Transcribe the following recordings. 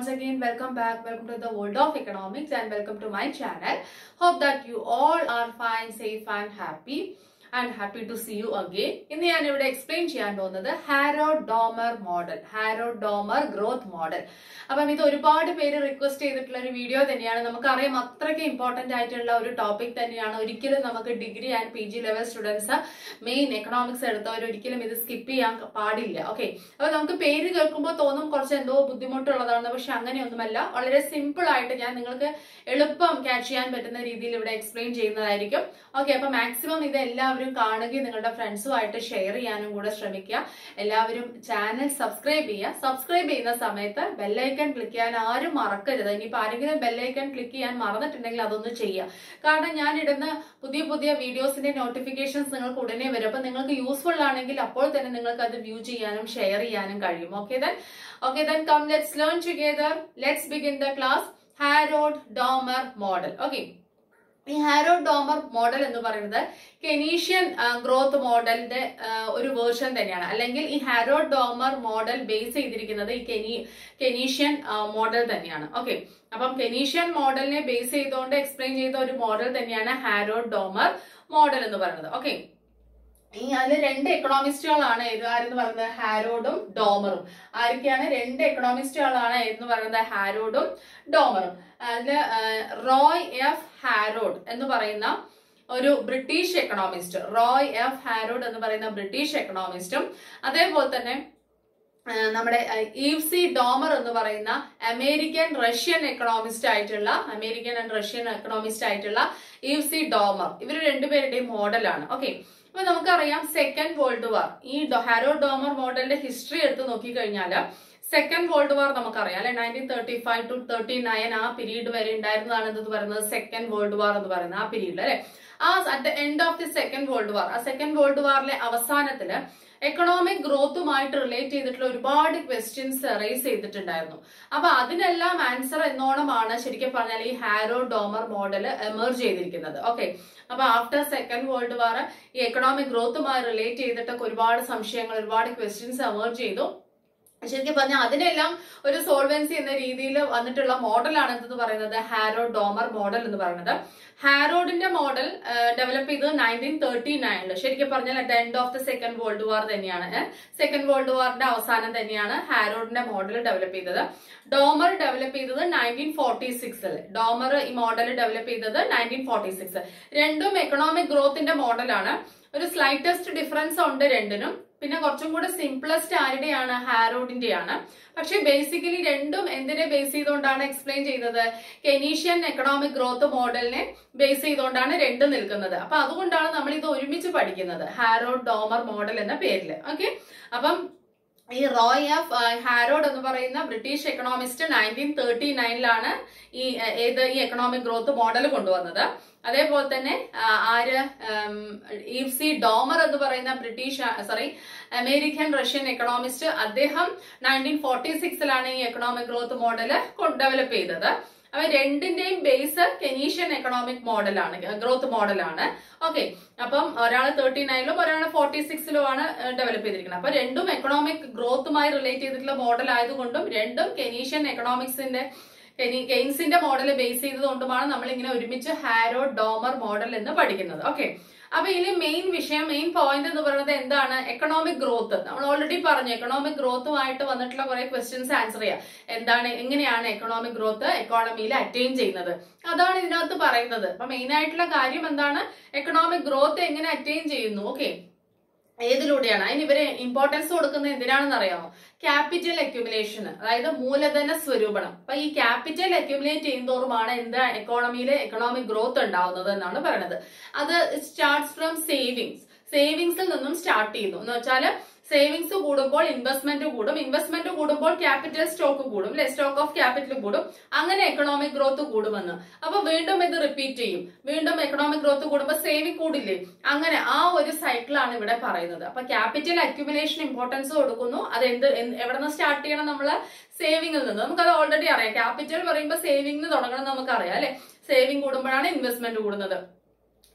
once again welcome back welcome to the world of economics and welcome to my channel hope that you all are fine safe and happy and happy to see you again ഇന്ന് ഞാൻ ഇവിടെ explain ചെയ്യാൻ പോകുന്നത് Harrod Domar model Harrod Domar growth model അപ്പം ഇത് ഒരുപാട് പേര് request ചെയ്തിട്ടുള്ള ഒരു വീഡിയോ തന്നെയാണ് നമുക്കറിയാം അത്രയ്ക്ക് ഇമ്പോർട്ടന്റ് ആയിട്ടുള്ള ഒരു ടോപ്പിക് തന്നെയാണ് ഒരിക്കലും നമുക്ക് degree and P G level students main economics എടുത്തവർ ഒരിക്കലും ഇത് സ്കിപ്പ് ചെയ്യാൻ പാടില്ല ഓക്കെ അപ്പൊ നമുക്ക് പേര് കേൾക്കുമ്പോൾ തോന്നും കുറച്ച് എന്തോ ബുദ്ധിമുട്ടുള്ളതാണ് പക്ഷെ അങ്ങനെയൊന്നുമല്ല വളരെ സിമ്പിൾ ആയിട്ട് ഞാൻ നിങ്ങൾക്ക് എളുപ്പം ക്യാച്ച് ചെയ്യാൻ പറ്റുന്ന രീതിയിൽ ഇവിടെ എക്സ്പ്ലെയിൻ ചെയ്യുന്നതായിരിക്കും ഓക്കെ അപ്പൊ മാക്സിമം ഇത് എല്ലാവരും കാണുകയും നിങ്ങളുടെ ഫ്രണ്ട്സുമായിട്ട് ഷെയർ ചെയ്യാനും കൂടെ ശ്രമിക്കുക എല്ലാവരും ചാനൽ സബ്സ്ക്രൈബ് ചെയ്യുക സബ്സ്ക്രൈബ് ചെയ്യുന്ന സമയത്ത് ബെല്ലൈക്കൺ ക്ലിക്ക് ചെയ്യാൻ ആരും മറക്കരുത് ഇനിയിപ്പോൾ ആരെങ്കിലും ബെല്ലൈക്കൺ ക്ലിക്ക് ചെയ്യാൻ മറന്നിട്ടുണ്ടെങ്കിൽ അതൊന്ന് ചെയ്യുക കാരണം ഞാൻ ഇടുന്ന പുതിയ പുതിയ വീഡിയോസിന്റെ നോട്ടിഫിക്കേഷൻസ് നിങ്ങൾക്ക് ഉടനെ വരും അപ്പൊ നിങ്ങൾക്ക് യൂസ്ഫുൾ ആണെങ്കിൽ അപ്പോൾ തന്നെ നിങ്ങൾക്ക് അത് വ്യൂ ചെയ്യാനും ഷെയർ ചെയ്യാനും കഴിയും okay then okay then come let's learn together let's begin the class Harrod Domar model okay ഈ ഹാരോ ഡോമർ മോഡൽ എന്ന് പറയുന്നത് കെനീഷ്യൻ ഗ്രോത്ത് മോഡലിന്റെ ഒരു വേർഷൻ തന്നെയാണ് അല്ലെങ്കിൽ ഈ ഹാരോ ഡോമർ മോഡൽ ബേസ് ചെയ്തിരിക്കുന്നത് ഈ കെനി കെനീഷ്യൻ മോഡൽ തന്നെയാണ് ഓക്കെ അപ്പം കെനീഷ്യൻ മോഡലിനെ ബേസ് ചെയ്തുകൊണ്ട് എക്സ്പ്ലെയിൻ ചെയ്ത ഒരു മോഡൽ തന്നെയാണ് ഹാരോ ഡോമർ മോഡൽ എന്ന് പറയുന്നത് ഓക്കെ ഈ അതിൽ രണ്ട് എക്കണോമിസ്റ്റുകളാണ് ഇത് ആരെന്ന് പറയുന്നത് ഹാരോഡും ഡോമറും ആരൊക്കെയാണ് രണ്ട് എക്കണോമിസ്റ്റുകളാണ് എന്ന് പറയുന്നത് ഹാരോഡും ഡോമറും അതില് റോയ് എഫ് ഹാരോഡ് എന്ന് പറയുന്ന ഒരു British economist Roy F Harrod എന്ന് പറയുന്ന ബ്രിട്ടീഷ് എക്കണോമിസ്റ്റും അതേപോലെ തന്നെ നമ്മുടെ ഈവ് സി ഡോമർ എന്ന് പറയുന്ന അമേരിക്കൻ റഷ്യൻ എക്കണോമിസ്റ്റ് ആയിട്ടുള്ള അമേരിക്കൻ ആൻഡ് റഷ്യൻ എക്കണോമിസ്റ്റ് ആയിട്ടുള്ള ഈവ് സി ഡോമർ ഇവർ രണ്ടുപേരുടെയും മോഡലാണ് ഓക്കെ അപ്പൊ നമുക്കറിയാം സെക്കൻഡ് വേൾഡ് വാർ ഈ ഹാരോ ഡോമർ മോഡലിന്റെ ഹിസ്റ്ററി എടുത്ത് നോക്കിക്കഴിഞ്ഞാൽ സെക്കൻഡ് വേൾഡ് വാർ നമുക്കറിയാം അല്ലെ nineteen thirty five to thirty nine ആ പീരീഡ് വരെ ഉണ്ടായിരുന്നതാണ് എന്ത് പറയുന്നത് സെക്കൻഡ് വേൾഡ് വാർ എന്ന് പറയുന്നത് ആ പീരീഡിൽ അല്ലെ ആ at the end of the second world war ആ സെക്കൻഡ് വേൾഡ് വാറിലെ അവസാനത്തില് എക്കണോമിക് ഗ്രോത്തുമായിട്ട് റിലേറ്റ് ചെയ്തിട്ടുള്ള ഒരുപാട് ക്വസ്റ്റ്യൻസ് റേസ് ചെയ്തിട്ടുണ്ടായിരുന്നു അപ്പൊ അതിനെല്ലാം ആൻസർ എന്നോണമാണ് ശരിക്കും പറഞ്ഞാൽ ഈ ഹാരോ ഡോമർ മോഡൽ എമേർജ് ചെയ്തിരിക്കുന്നത് ഓക്കെ അപ്പൊ ആഫ്റ്റർ സെക്കൻഡ് വേൾഡ് വാർ ഈ എക്കണോമിക് ഗ്രോത്തുമായി റിലേറ്റ് ചെയ്തിട്ടൊക്കെ ഒരുപാട് സംശയങ്ങൾ ഒരുപാട് ക്വസ്റ്റ്യൻസ് എമേർജ് ചെയ്തു ശരിക്കും പറഞ്ഞാൽ അതിനെല്ലാം ഒരു സോൾവൻസി എന്ന രീതിയിൽ വന്നിട്ടുള്ള മോഡലാണ് എന്തെന്ന് പറയുന്നത് ഹാരോ ഡോമർ മോഡൽ എന്ന് പറയുന്നത് ഹാരോഡിന്റെ മോഡൽ ഡെവലപ്പ് ചെയ്തത് നയൻറ്റീൻ തേർട്ടി നയനില് ശരിക്കും പറഞ്ഞാൽ at end of the second world war തന്നെയാണ് സെക്കൻഡ് വേൾഡ് വാറിന്റെ അവസാനം തന്നെയാണ് ഹാരോഡിന്റെ മോഡൽ ഡെവലപ്പ് ചെയ്തത് ഡോമർ ഡെവലപ്പ് ചെയ്തത് നയൻറ്റീൻ ഫോർട്ടി സിക്സിൽ ഡോമർ ഈ മോഡൽ ഡെവലപ്പ് ചെയ്തത് നയൻറ്റീൻ ഫോർട്ടി സിക്സ് രണ്ടും എക്കണോമിക് ഗ്രോത്തിന്റെ മോഡലാണ് ഒരു സ്ലൈറ്റസ്റ്റ് ഡിഫറൻസ് ഉണ്ട് രണ്ടിനും പിന്നെ കുറച്ചും കൂടെ സിംപ്ലസ്റ്റ് ആരുടെയാണ് ഹാരോഡിന്റെയാണ് പക്ഷെ ബേസിക്കലി രണ്ടും എന്തിനെ ബേസ് ചെയ്തുകൊണ്ടാണ് എക്സ്പ്ലെയിൻ ചെയ്തത് കെനീഷ്യൻ എക്കണോമിക് ഗ്രോത്ത് മോഡലിനെ ബേസ് ചെയ്തുകൊണ്ടാണ് രണ്ടും നിൽക്കുന്നത് അപ്പൊ അതുകൊണ്ടാണ് നമ്മൾ ഇത് ഒരുമിച്ച് പഠിക്കുന്നത് ഹാരോഡ് ഡോമർ മോഡൽ എന്ന പേരിൽ ഓക്കെ അപ്പം ഈ റോയ് എഫ് ഹാരോഡ് എന്ന് പറയുന്ന ബ്രിട്ടീഷ് എക്കണോമിസ്റ്റ് നയൻറ്റീൻ തേർട്ടി നയനിലാണ് ഈ ഏത് ഈ എക്കണോമിക് ഗ്രോത്ത് മോഡൽ കൊണ്ടുവന്നത് അതേപോലെ തന്നെ ആര് ഈവ് സി ഡോമർ എന്ന് പറയുന്ന British sorry American Russian economist അദ്ദേഹം നയൻറ്റീൻ ഫോർട്ടി സിക്സിലാണ് ഈ എക്കണോമിക് ഗ്രോത്ത് മോഡൽ ഡെവലപ്പ് ചെയ്തത് അവ രണ്ടിന്റെയും ബേസ് കെനീഷ്യൻ എക്കണോമിക് മോഡലാണ് ഗ്രോത്ത് മോഡലാണ് ഓക്കെ അപ്പം ഒരാൾ തേർട്ടി നയനിലും ഒരാൾ ഫോർട്ടി സിക്സിലും ആണ് ഡെവലപ്പ് ചെയ്തിരിക്കുന്നത് അപ്പൊ രണ്ടും എക്കണോമിക് ഗ്രോത്തുമായി റിലേറ്റ് ചെയ്തിട്ടുള്ള മോഡൽ ആയതുകൊണ്ടും രണ്ടും കെനീഷ്യൻ എക്കണോമിക്സിന്റെ കെയ്ൻസിന്റെ മോഡൽ ബേസ് ചെയ്തതുകൊണ്ടുമാണ് നമ്മൾ ഇങ്ങനെ ഒരുമിച്ച് ഹാരോ ഡോമർ മോഡൽ എന്ന് പഠിക്കുന്നത് ഓക്കെ അപ്പൊ ഇതിൽ മെയിൻ വിഷയം മെയിൻ പോയിന്റ് എന്ന് പറയുന്നത് എന്താണ് എക്കണോമിക് ഗ്രോത്ത് നമ്മൾ ഓൾറെഡി പറഞ്ഞു എക്കണോമിക് ഗ്രോത്തുമായിട്ട് വന്നിട്ടുള്ള കുറെ ക്വസ്റ്റ്യൻസ് ആൻസർ ചെയ്യാം എന്താണ് എങ്ങനെയാണ് എക്കണോമിക് ഗ്രോത്ത് എക്കോണമിയിൽ അറ്റൈൻ ചെയ്യുന്നത് അതാണ് ഇതിനകത്ത് പറയുന്നത് അപ്പൊ മെയിൻ ആയിട്ടുള്ള കാര്യം എന്താണ് എക്കണോമിക് ഗ്രോത്ത് എങ്ങനെ അറ്റൈൻ ചെയ്യുന്നു ഓക്കെ ഏതിലൂടെയാണ് അതിന് ഇവര് ഇമ്പോർട്ടൻസ് കൊടുക്കുന്നത് എന്തിനാണെന്ന് അറിയാമോ ക്യാപിറ്റൽ അക്യുമുലേഷൻ അതായത് മൂലധന സ്വരൂപണം അപ്പൊ ഈ ക്യാപിറ്റൽ അക്യുമുലേറ്റ് ചെയ്യുന്നതോറുമാണ് എന്താ എക്കോണമിയിലെ എക്കണോമിക് ഗ്രോത്ത് ഉണ്ടാവുന്നത് എന്നാണ് പറയുന്നത് അത് സ്റ്റാർട്ട്സ് ഫ്രം സേവിങ്സ് സേവിങ്സിൽ നിന്നും സ്റ്റാർട്ട് ചെയ്യുന്നു എന്ന് വെച്ചാൽ സേവിങ്സ് കൂടുമ്പോൾ ഇൻവെസ്റ്റ്മെന്റ് കൂടും ഇൻവെസ്റ്റ്മെന്റ് കൂടുമ്പോൾ ക്യാപിറ്റൽ സ്റ്റോക്ക് കൂടും അല്ലെ സ്റ്റോക്ക് ഓഫ് ക്യാപിറ്റൽ കൂടും അങ്ങനെ എക്കണോമിക് ഗ്രോത്ത് കൂടുമെന്ന് അപ്പൊ വീണ്ടും ഇത് റിപ്പീറ്റ് ചെയ്യും വീണ്ടും എക്കണോമിക് ഗ്രോത്ത് കൂടുമ്പോൾ സേവിങ് കൂടില്ലേ അങ്ങനെ ആ ഒരു സൈക്കിളാണ് ഇവിടെ പറയുന്നത് അപ്പൊ ക്യാപിറ്റൽ അക്യുമുലേഷൻ ഇമ്പോർട്ടൻസ് കൊടുക്കുന്നു അത് എന്ത് എവിടെ നിന്ന് സ്റ്റാർട്ട് ചെയ്യണം നമ്മള് സേവിങ്ങിൽ നിന്ന് നമുക്കത് ഓൾറെഡി അറിയാം ക്യാപിറ്റൽ പറയുമ്പോൾ സേവിംഗ് തുടങ്ങണം നമുക്ക് അറിയാം അല്ലെ സേവിങ് കൂടുമ്പോഴാണ് ഇൻവെസ്റ്റ്മെന്റ് കൂടുന്നത്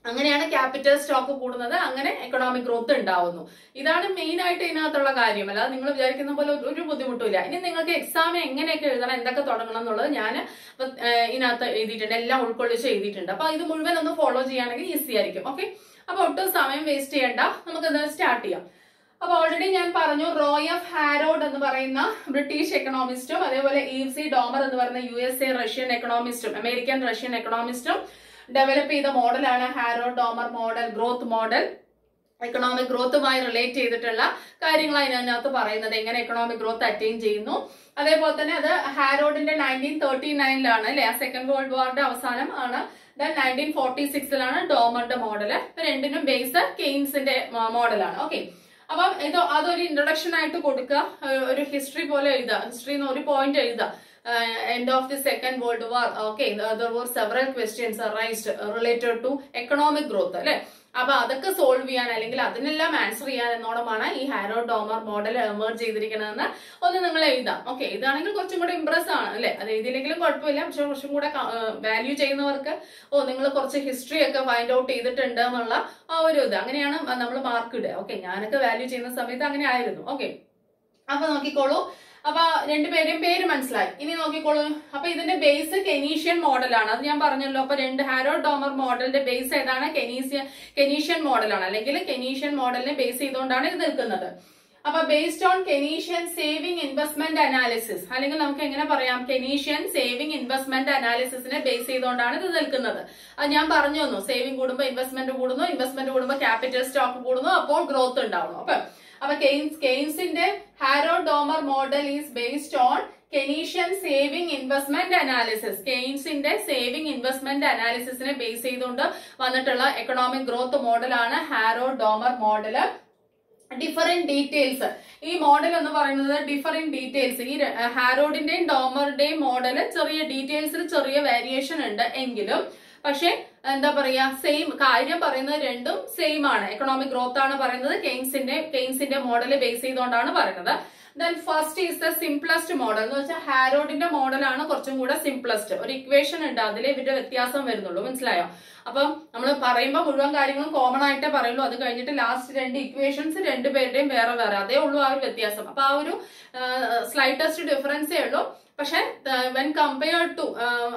അങ്ങനെയാണ് ക്യാപിറ്റൽ സ്റ്റോക്ക് കൂടുന്നത് അങ്ങനെ എക്കണോമിക് ഗ്രോത്ത് ഉണ്ടാവുന്നു ഇതാണ് മെയിൻ ആയിട്ട് ഇതിനകത്തുള്ള കാര്യം അല്ലാതെ നിങ്ങൾ വിചാരിക്കുന്ന പോലെ ഒരു- ഒരു ബുദ്ധിമുട്ടില്ല ഇനി നിങ്ങൾക്ക് എക്സാം എങ്ങനെയൊക്കെ എഴുതണം എന്തൊക്കെ തുടങ്ങണം എന്നുള്ളത് ഞാൻ ഇതിനകത്ത് എഴുതിയിട്ടുണ്ട് എല്ലാം ഉൾക്കൊള്ളിച്ച് എഴുതിയിട്ടുണ്ട് അപ്പൊ ഇത് മുഴുവൻ ഒന്ന് ഫോളോ ചെയ്യുകയാണെങ്കിൽ ഈസി ആയിരിക്കും ഓക്കെ അപ്പൊ ഒട്ടും സമയം വേസ്റ്റ് ചെയ്യണ്ട നമുക്ക് ഇത് സ്റ്റാർട്ട് ചെയ്യാം അപ്പൊ ഓൾറെഡി ഞാൻ പറഞ്ഞു റോയ് ഓഫ് ഹാരോഡ് എന്ന് പറയുന്ന ബ്രിട്ടീഷ് എക്കണോമിസ്റ്റും അതേപോലെ ഈവ് സി ഡോമർ എന്ന് പറയുന്ന യു എസ് എ റഷ്യൻ എക്കണോമിസ്റ്റും അമേരിക്കൻ റഷ്യൻ എക്കണോമിസ്റ്റും ഡെവലപ്പ് ചെയ്ത മോഡലാണ് Harrod Domar model growth model economic ഗ്രോത്തുമായി റിലേറ്റ് ചെയ്തിട്ടുള്ള കാര്യങ്ങളാണ് ഇതിനകത്ത് പറയുന്നത് എങ്ങനെ എക്കണോമിക് ഗ്രോത്ത് അറ്റൈൻ ചെയ്യുന്നു അതേപോലെ തന്നെ അത് ഹാരോഡിന്റെ നയൻറ്റീൻ തേർട്ടി നയനിലാണ് അല്ലെ ആ സെക്കൻഡ് വേൾഡ് വാറിന്റെ അവസാനം ആണ് ദെൻ നയൻറ്റീൻ ഫോർട്ടി സിക്സിലാണ് ഡോമറുടെ മോഡല് രണ്ടിനും ബേസ് കെയ്ൻസിന്റെ മോഡലാണ് ഓക്കെ അപ്പം ഇത് അതൊരു ഇൻട്രൊഡക്ഷൻ ആയിട്ട് കൊടുക്കുക ഏഹ് ഒരു ഹിസ്റ്ററി പോലെ എഴുതുക ഹിസ്റ്ററി ഒരു പോയിന്റ് എഴുതുക end of the second world war okay there were several questions arised related to economic growth അല്ലെ അപ്പൊ അതൊക്കെ സോൾവ് ചെയ്യാൻ അല്ലെങ്കിൽ അതിനെല്ലാം ആൻസർ ചെയ്യാൻ എന്നോണമാണ് ഈ ഹാരോ ഡോമർ മോഡൽ എമേർജ് ചെയ്തിരിക്കുന്നതെന്ന് ഒന്ന് നിങ്ങൾ എഴുതാം ഓക്കെ ഇതാണെങ്കിൽ കുറച്ചും കൂടെ ഇംപ്രസ് ആണ് അല്ലെ അത് എഴുതിയില്ലെങ്കിലും കുഴപ്പമില്ല പക്ഷെ കുറച്ചും കൂടെ വാല്യൂ ചെയ്യുന്നവർക്ക് ഓ നിങ്ങൾ കുറച്ച് ഹിസ്റ്ററി ഒക്കെ ഫൈൻഡ് ഔട്ട് ചെയ്തിട്ടുണ്ട് എന്നുള്ള ആ ഒരു ഇത് അങ്ങനെയാണ് നമ്മൾ മാർക്ക് ഇടുക ഓക്കെ ഞാനൊക്കെ വാല്യൂ ചെയ്യുന്ന സമയത്ത് അങ്ങനെ ആയിരുന്നു ഓക്കെ അപ്പൊ നോക്കിക്കോളൂ അപ്പൊ രണ്ടുപേരെയും പേര് മനസ്സിലായി ഇനി നോക്കിക്കോളൂ അപ്പൊ ഇതിന്റെ ബേസ് കെനീഷ്യൻ മോഡലാണ് അത് ഞാൻ പറഞ്ഞല്ലോ അപ്പൊ രണ്ട് ഹാരോ ഡോമർ മോഡലിന്റെ ബേസ് ഏതാണ് കെനീസിയ കെനീഷ്യൻ മോഡലാണ് അല്ലെങ്കിൽ കെനീഷ്യൻ മോഡലിനെ ബേസ് ചെയ്തുകൊണ്ടാണ് ഇത് നിൽക്കുന്നത് അപ്പൊ based on Keynesian saving investment analysis അല്ലെങ്കിൽ നമുക്ക് എങ്ങനെ പറയാം കെനീഷ്യൻ സേവിംഗ് ഇൻവെസ്റ്റ്മെന്റ് അനാലിസിസിനെ ബേസ് ചെയ്തുകൊണ്ടാണ് ഇത് നിൽക്കുന്നത് അത് ഞാൻ പറഞ്ഞു തന്നു സേവിംഗ് കൂടുമ്പോൾ ഇൻവെസ്റ്റ്മെന്റ് കൂടുന്നു ഇൻവെസ്റ്റ്മെന്റ് കൂടുമ്പോൾ ക്യാപിറ്റൽ സ്റ്റോക്ക് കൂടുന്നു അപ്പോൾ ഗ്രോത്ത് ഉണ്ടാവുന്നു അപ്പൊ അപ്പൊ കെയ്ൻസ് കെയ്ൻസിന്റെ Harrod Domar model is based on Keynesian saving investment analysis കെയ്ൻസിന്റെ സേവിംഗ് ഇൻവെസ്റ്റ്മെന്റ് അനാലിസിസിനെ ബേസ് ചെയ്തുകൊണ്ട് വന്നിട്ടുള്ള എക്കണോമിക് ഗ്രോത്ത് മോഡലാണ് Harrod Domar model different details ഈ മോഡൽ എന്ന് പറയുന്നത് ഡിഫറെന്റ് ഡീറ്റെയിൽസ് ഈ ര- ഹാരോഡിന്റെയും ഡോമറുടെയും മോഡല് ചെറിയ ഡീറ്റെയിൽസിൽ ചെറിയ വേരിയേഷൻ ഉണ്ട് എങ്കിലും പക്ഷെ എന്താ പറയാ സെയിം കാര്യം പറയുന്നത് രണ്ടും സെയിം ആണ് എക്കണോമിക് ഗ്രോത്ത് ആണ് പറയുന്നത് കെയ്ൻസിന്റെ കെയ്ൻസിന്റെ മോഡൽ ബേസ് ചെയ്തുകൊണ്ടാണ് പറയുന്നത് then first is the simplest model എന്ന് വെച്ചാൽ ഹാരോഡിന്റെ മോഡലാണ് കുറച്ചും കൂടെ സിംപ്ലസ്റ്റ് ഒരു ഇക്വേഷൻ ഉണ്ട് അതിലെ ഇവരുടെ വ്യത്യാസം വരുന്നുള്ളൂ മനസ്സിലായോ അപ്പം നമ്മൾ പറയുമ്പോൾ മുഴുവൻ കാര്യങ്ങളും കോമൺ ആയിട്ടേ പറയുള്ളൂ അത് കഴിഞ്ഞിട്ട് ലാസ്റ്റ് രണ്ട് ഇക്വേഷൻസ് രണ്ടുപേരുടെയും വേറെ വേറെ അതേ ഉള്ളൂ ആ ഒരു വ്യത്യാസം അപ്പൊ ആ ഒരു സ്ലൈറ്റസ്റ്റ് ഡിഫറൻസേ ഉള്ളൂ പക്ഷെ when compare to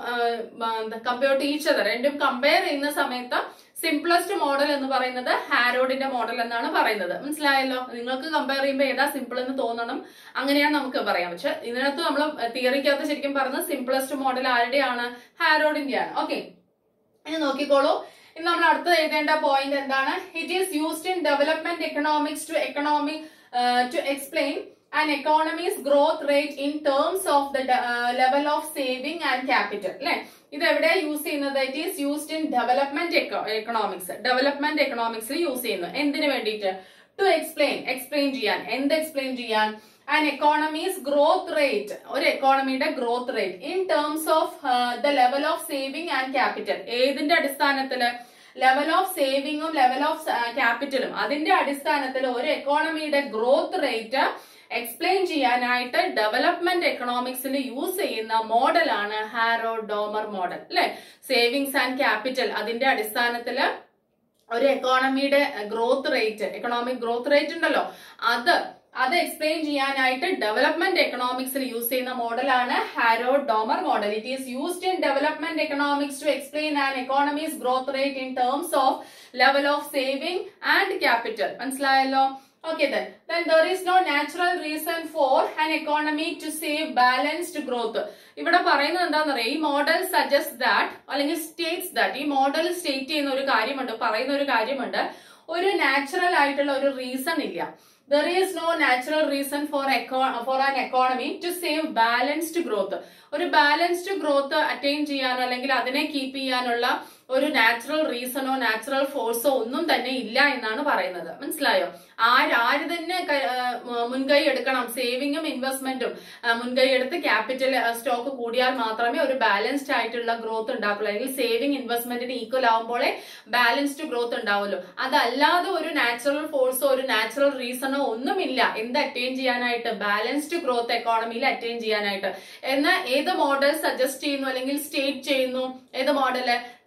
compare to each other രണ്ടും കമ്പയർ ചെയ്യുന്ന സമയത്ത് സിംപ്ലസ്റ്റ് മോഡൽ എന്ന് പറയുന്നത് ഹാരോഡിന്റെ മോഡൽ എന്നാണ് പറയുന്നത് മനസ്സിലായല്ലോ നിങ്ങൾക്ക് കമ്പയർ ചെയ്യുമ്പോൾ ഏതാ സിമ്പിൾ എന്ന് തോന്നണം അങ്ങനെയാണ് നമുക്ക് പറയാം പക്ഷെ ഇതിനകത്ത് നമ്മൾ തിയറിക്കകത്ത് ശരിക്കും പറഞ്ഞത് സിംപ്ലസ്റ്റ് മോഡൽ ആരുടെയാണ് ഹാരോഡിന്റെയാണ് ഓക്കെ ഇനി നോക്കിക്കോളൂ ഇനി നമ്മൾ അടുത്തത് എഴുതേണ്ട പോയിന്റ് എന്താണ് it is used in development economics to economic to explain and economy's growth rate in terms of the level of saving and capital അല്ലെ ഇത് എവിടെ യൂസ് ചെയ്യുന്നത് it is used in development economics development എക്കണോമിക്സിൽ use ചെയ്യുന്നു എന്തിനു വേണ്ടിയിട്ട് to explain explain ചെയ്യാൻ എന്ത് എക്സ്പ്ലെയിൻ ചെയ്യാൻ ആൻഡ് എക്കോണമീസ് ഗ്രോത്ത് റേറ്റ് ഒരു എക്കോണമിയുടെ growth rate in terms of the level of saving and capital ഏതിന്റെ അടിസ്ഥാനത്തില് ലെവൽ ഓഫ് സേവിങ്ങും ലെവൽ ഓഫ് ക്യാപിറ്റലും അതിന്റെ അടിസ്ഥാനത്തിൽ ഒരു എക്കോണമിയുടെ ഗ്രോത്ത് റേറ്റ് എക്സ്പ്ലെയിൻ ചെയ്യാനായിട്ട് ഡെവലപ്മെന്റ് എക്കണോമിക്സിൽ യൂസ് ചെയ്യുന്ന മോഡലാണ് ഹാരോ ഡോമർ മോഡൽ അല്ലെ സേവിങ്സ് ആൻഡ് ക്യാപിറ്റൽ അതിന്റെ അടിസ്ഥാനത്തില് ഒരു എക്കോണമിയുടെ growth rate economic growth rate ഉണ്ടല്ലോ അത് അത് എക്സ്പ്ലെയിൻ ചെയ്യാനായിട്ട് ഡെവലപ്മെന്റ് എക്കണോമിക്സിൽ യൂസ് ചെയ്യുന്ന മോഡലാണ് Harrod Domar model it is used in development economics to explain an economy's growth rate in terms of level of saving and capital മനസ്സിലായല്ലോ Okay then. Then there is no natural reason for an economy to save balanced growth. ഇവിടെ പറയുന്നത് എന്താണെന്ന് അറിയാം ഈ model suggest that അല്ലെങ്കിൽ states that ഈ model state ചെയ്യുന്ന ഒരു കാര്യമുണ്ട് പറയുന്ന ഒരു കാര്യമുണ്ട് ഒരു നാച്ചുറൽ ആയിട്ടുള്ള ഒരു റീസൺ ഇല്ല there is no natural reason for for an economy to save balanced growth ഒരു ബാലൻസ്ഡ് ഗ്രോത്ത് അറ്റൈൻ ചെയ്യാനോ അല്ലെങ്കിൽ അതിനെ കീപ്പ് ചെയ്യാനുള്ള ഒരു നാച്ചുറൽ റീസണോ നാച്ചുറൽ ഫോഴ്സോ ഒന്നും തന്നെ ഇല്ല എന്നാണ് പറയുന്നത് മനസ്സിലായോ ആര് ആര് തന്നെ ക- ആ, മുൻകൈ എടുക്കണം സേവിങ്ങും ഇൻവെസ്റ്റ്മെന്റും മുൻകൈ എടുത്ത് ക്യാപിറ്റൽ സ്റ്റോക്ക് കൂടിയാൽ മാത്രമേ ഒരു ബാലൻസ്ഡ് ആയിട്ടുള്ള ഗ്രോത്ത് ഉണ്ടാവുള്ളൂ അല്ലെങ്കിൽ സേവിങ് ഇൻവെസ്റ്റ്മെന്റിന് ഈക്വൽ ആവുമ്പോഴേ ബാലൻസ്ഡ് ഗ്രോത്ത് ഉണ്ടാവുള്ളൂ അതല്ലാതെ ഒരു നാച്ചുറൽ ഫോഴ്സോ ഒരു നാച്ചുറൽ റീസണോ ഒന്നുമില്ല എന്ത് അറ്റൈൻ ചെയ്യാനായിട്ട് ബാലൻസ്ഡ് ഗ്രോത്ത് എക്കോണമിയിൽ അറ്റൈൻ ചെയ്യാനായിട്ട് എന്ന് ഏത് മോഡൽ സജസ്റ്റ് ചെയ്യുന്നു അല്ലെങ്കിൽ സ്റ്റേറ്റ് ചെയ്യുന്നു ഏത് model